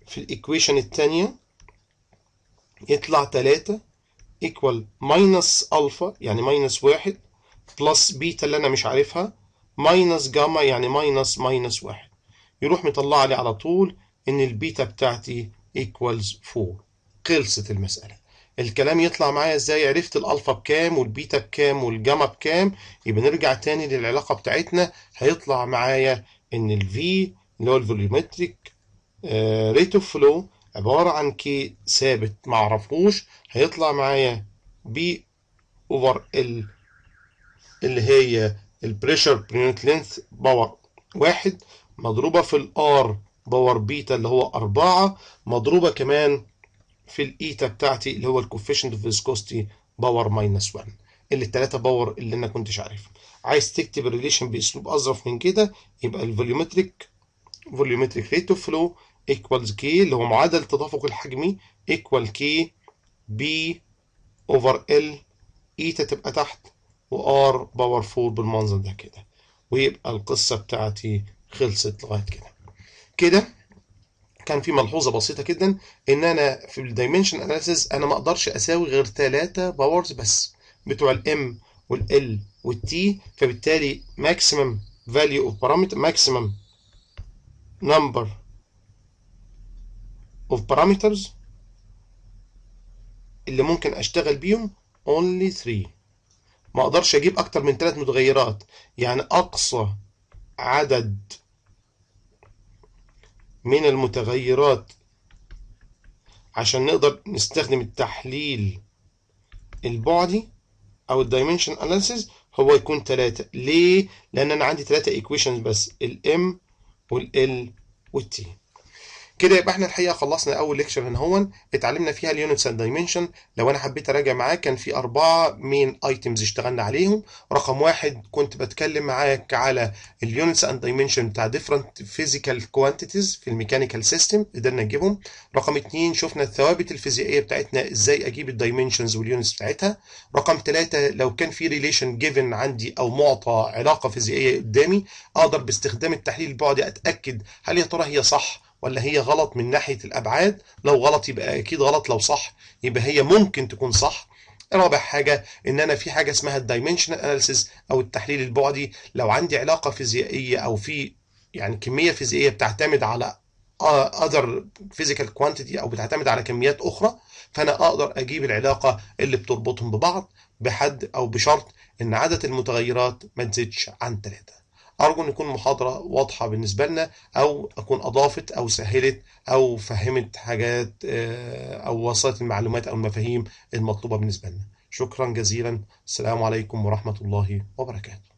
في الايكويشن الثانيه يطلع 3 equal minus alpha يعني minus واحد plus بيتا اللي انا مش عارفها minus جاما يعني minus minus واحد يروح مطلع لي على طول ان البيتا بتاعتي equals 4 خلصت المسألة الكلام يطلع معايا ازاي عرفت الالفا بكام والبيتا بكام والجاما بكام يبقى نرجع تاني للعلاقة بتاعتنا هيطلع معايا ان الفي اللي هو الفوليومتريك ريت اوف فلو عبارة عن كي ثابت معرفوش هيطلع معايا بي اوفر ال اللي هي البريشر بريونت لينث باور واحد مضروبة في الار باور بيتا اللي هو أربعة مضروبة كمان في الإيتا بتاعتي اللي هو الكوفيشنت اوف فيسكوستي باور ماينس 1 اللي التلاتة باور اللي أنا كنتش عارفها عايز تكتب الريليشن بأسلوب أظرف من كده يبقى الفوليومتريك فوليومتريك ريت اوف فلو ايكوالز كي اللي هو معدل التدفق الحجمي ايكوال كي بي اوفر ال ايتا تبقى تحت وار باور 4 بالمنظر ده كده ويبقى القصة بتاعتي خلصت لغاية كده كده كان في ملحوظة بسيطة جدا ان انا في الدايمنشن اناليسيس انا ما اقدرش اساوي غير ثلاثة باورز بس بتوع الام والال والتي فبالتالي maximum value of parameter maximum number of parameters اللي ممكن اشتغل بيهم only 3 ما اقدرش اجيب اكتر من ثلاث متغيرات يعني اقصى عدد من المتغيرات عشان نقدر نستخدم التحليل البعدي او الدايمنشن اناليسيس هو يكون ثلاثة ليه؟ لان انا عندي ثلاثة ايكويشنز بس الام والال والتي كده يبقى احنا الحقيقه خلصنا اول ليكشر هنا هون اتعلمنا فيها اليونتس اند دايمنشن لو انا حبيت اراجع معاك كان في اربعه مين ايتمز اشتغلنا عليهم رقم واحد كنت بتكلم معاك على اليونتس اند دايمنشن بتاع ديفرنت فيزيكال كوانتيتيز في الميكانيكال سيستم قدرنا نجيبهم رقم اتنين شفنا الثوابت الفيزيائيه بتاعتنا ازاي اجيب الدايمنشنز واليونتس بتاعتها رقم ثلاثة لو كان في ريليشن جيفن عندي او معطى علاقه فيزيائيه قدامي اقدر باستخدام التحليل البعدي اتاكد هل يا ترى هي صح ولا هي غلط من ناحية الأبعاد لو غلط يبقى أكيد غلط لو صح يبقى هي ممكن تكون صح رابع حاجة إن أنا في حاجة اسمها الدايمنشنال أناليسيس أو التحليل البعدي لو عندي علاقة فيزيائية أو في يعني كمية فيزيائية بتعتمد على other physical quantity أو بتعتمد على كميات أخرى فأنا أقدر أجيب العلاقة اللي بتربطهم ببعض بحد أو بشرط إن عدد المتغيرات ما تزيدش عن ثلاثة أرجو أن يكون محاضرة واضحة بالنسبة لنا أو أكون أضافت أو سهلت أو فهمت حاجات أو وصلت المعلومات أو المفاهيم المطلوبة بالنسبة لنا شكرا جزيلا السلام عليكم ورحمة الله وبركاته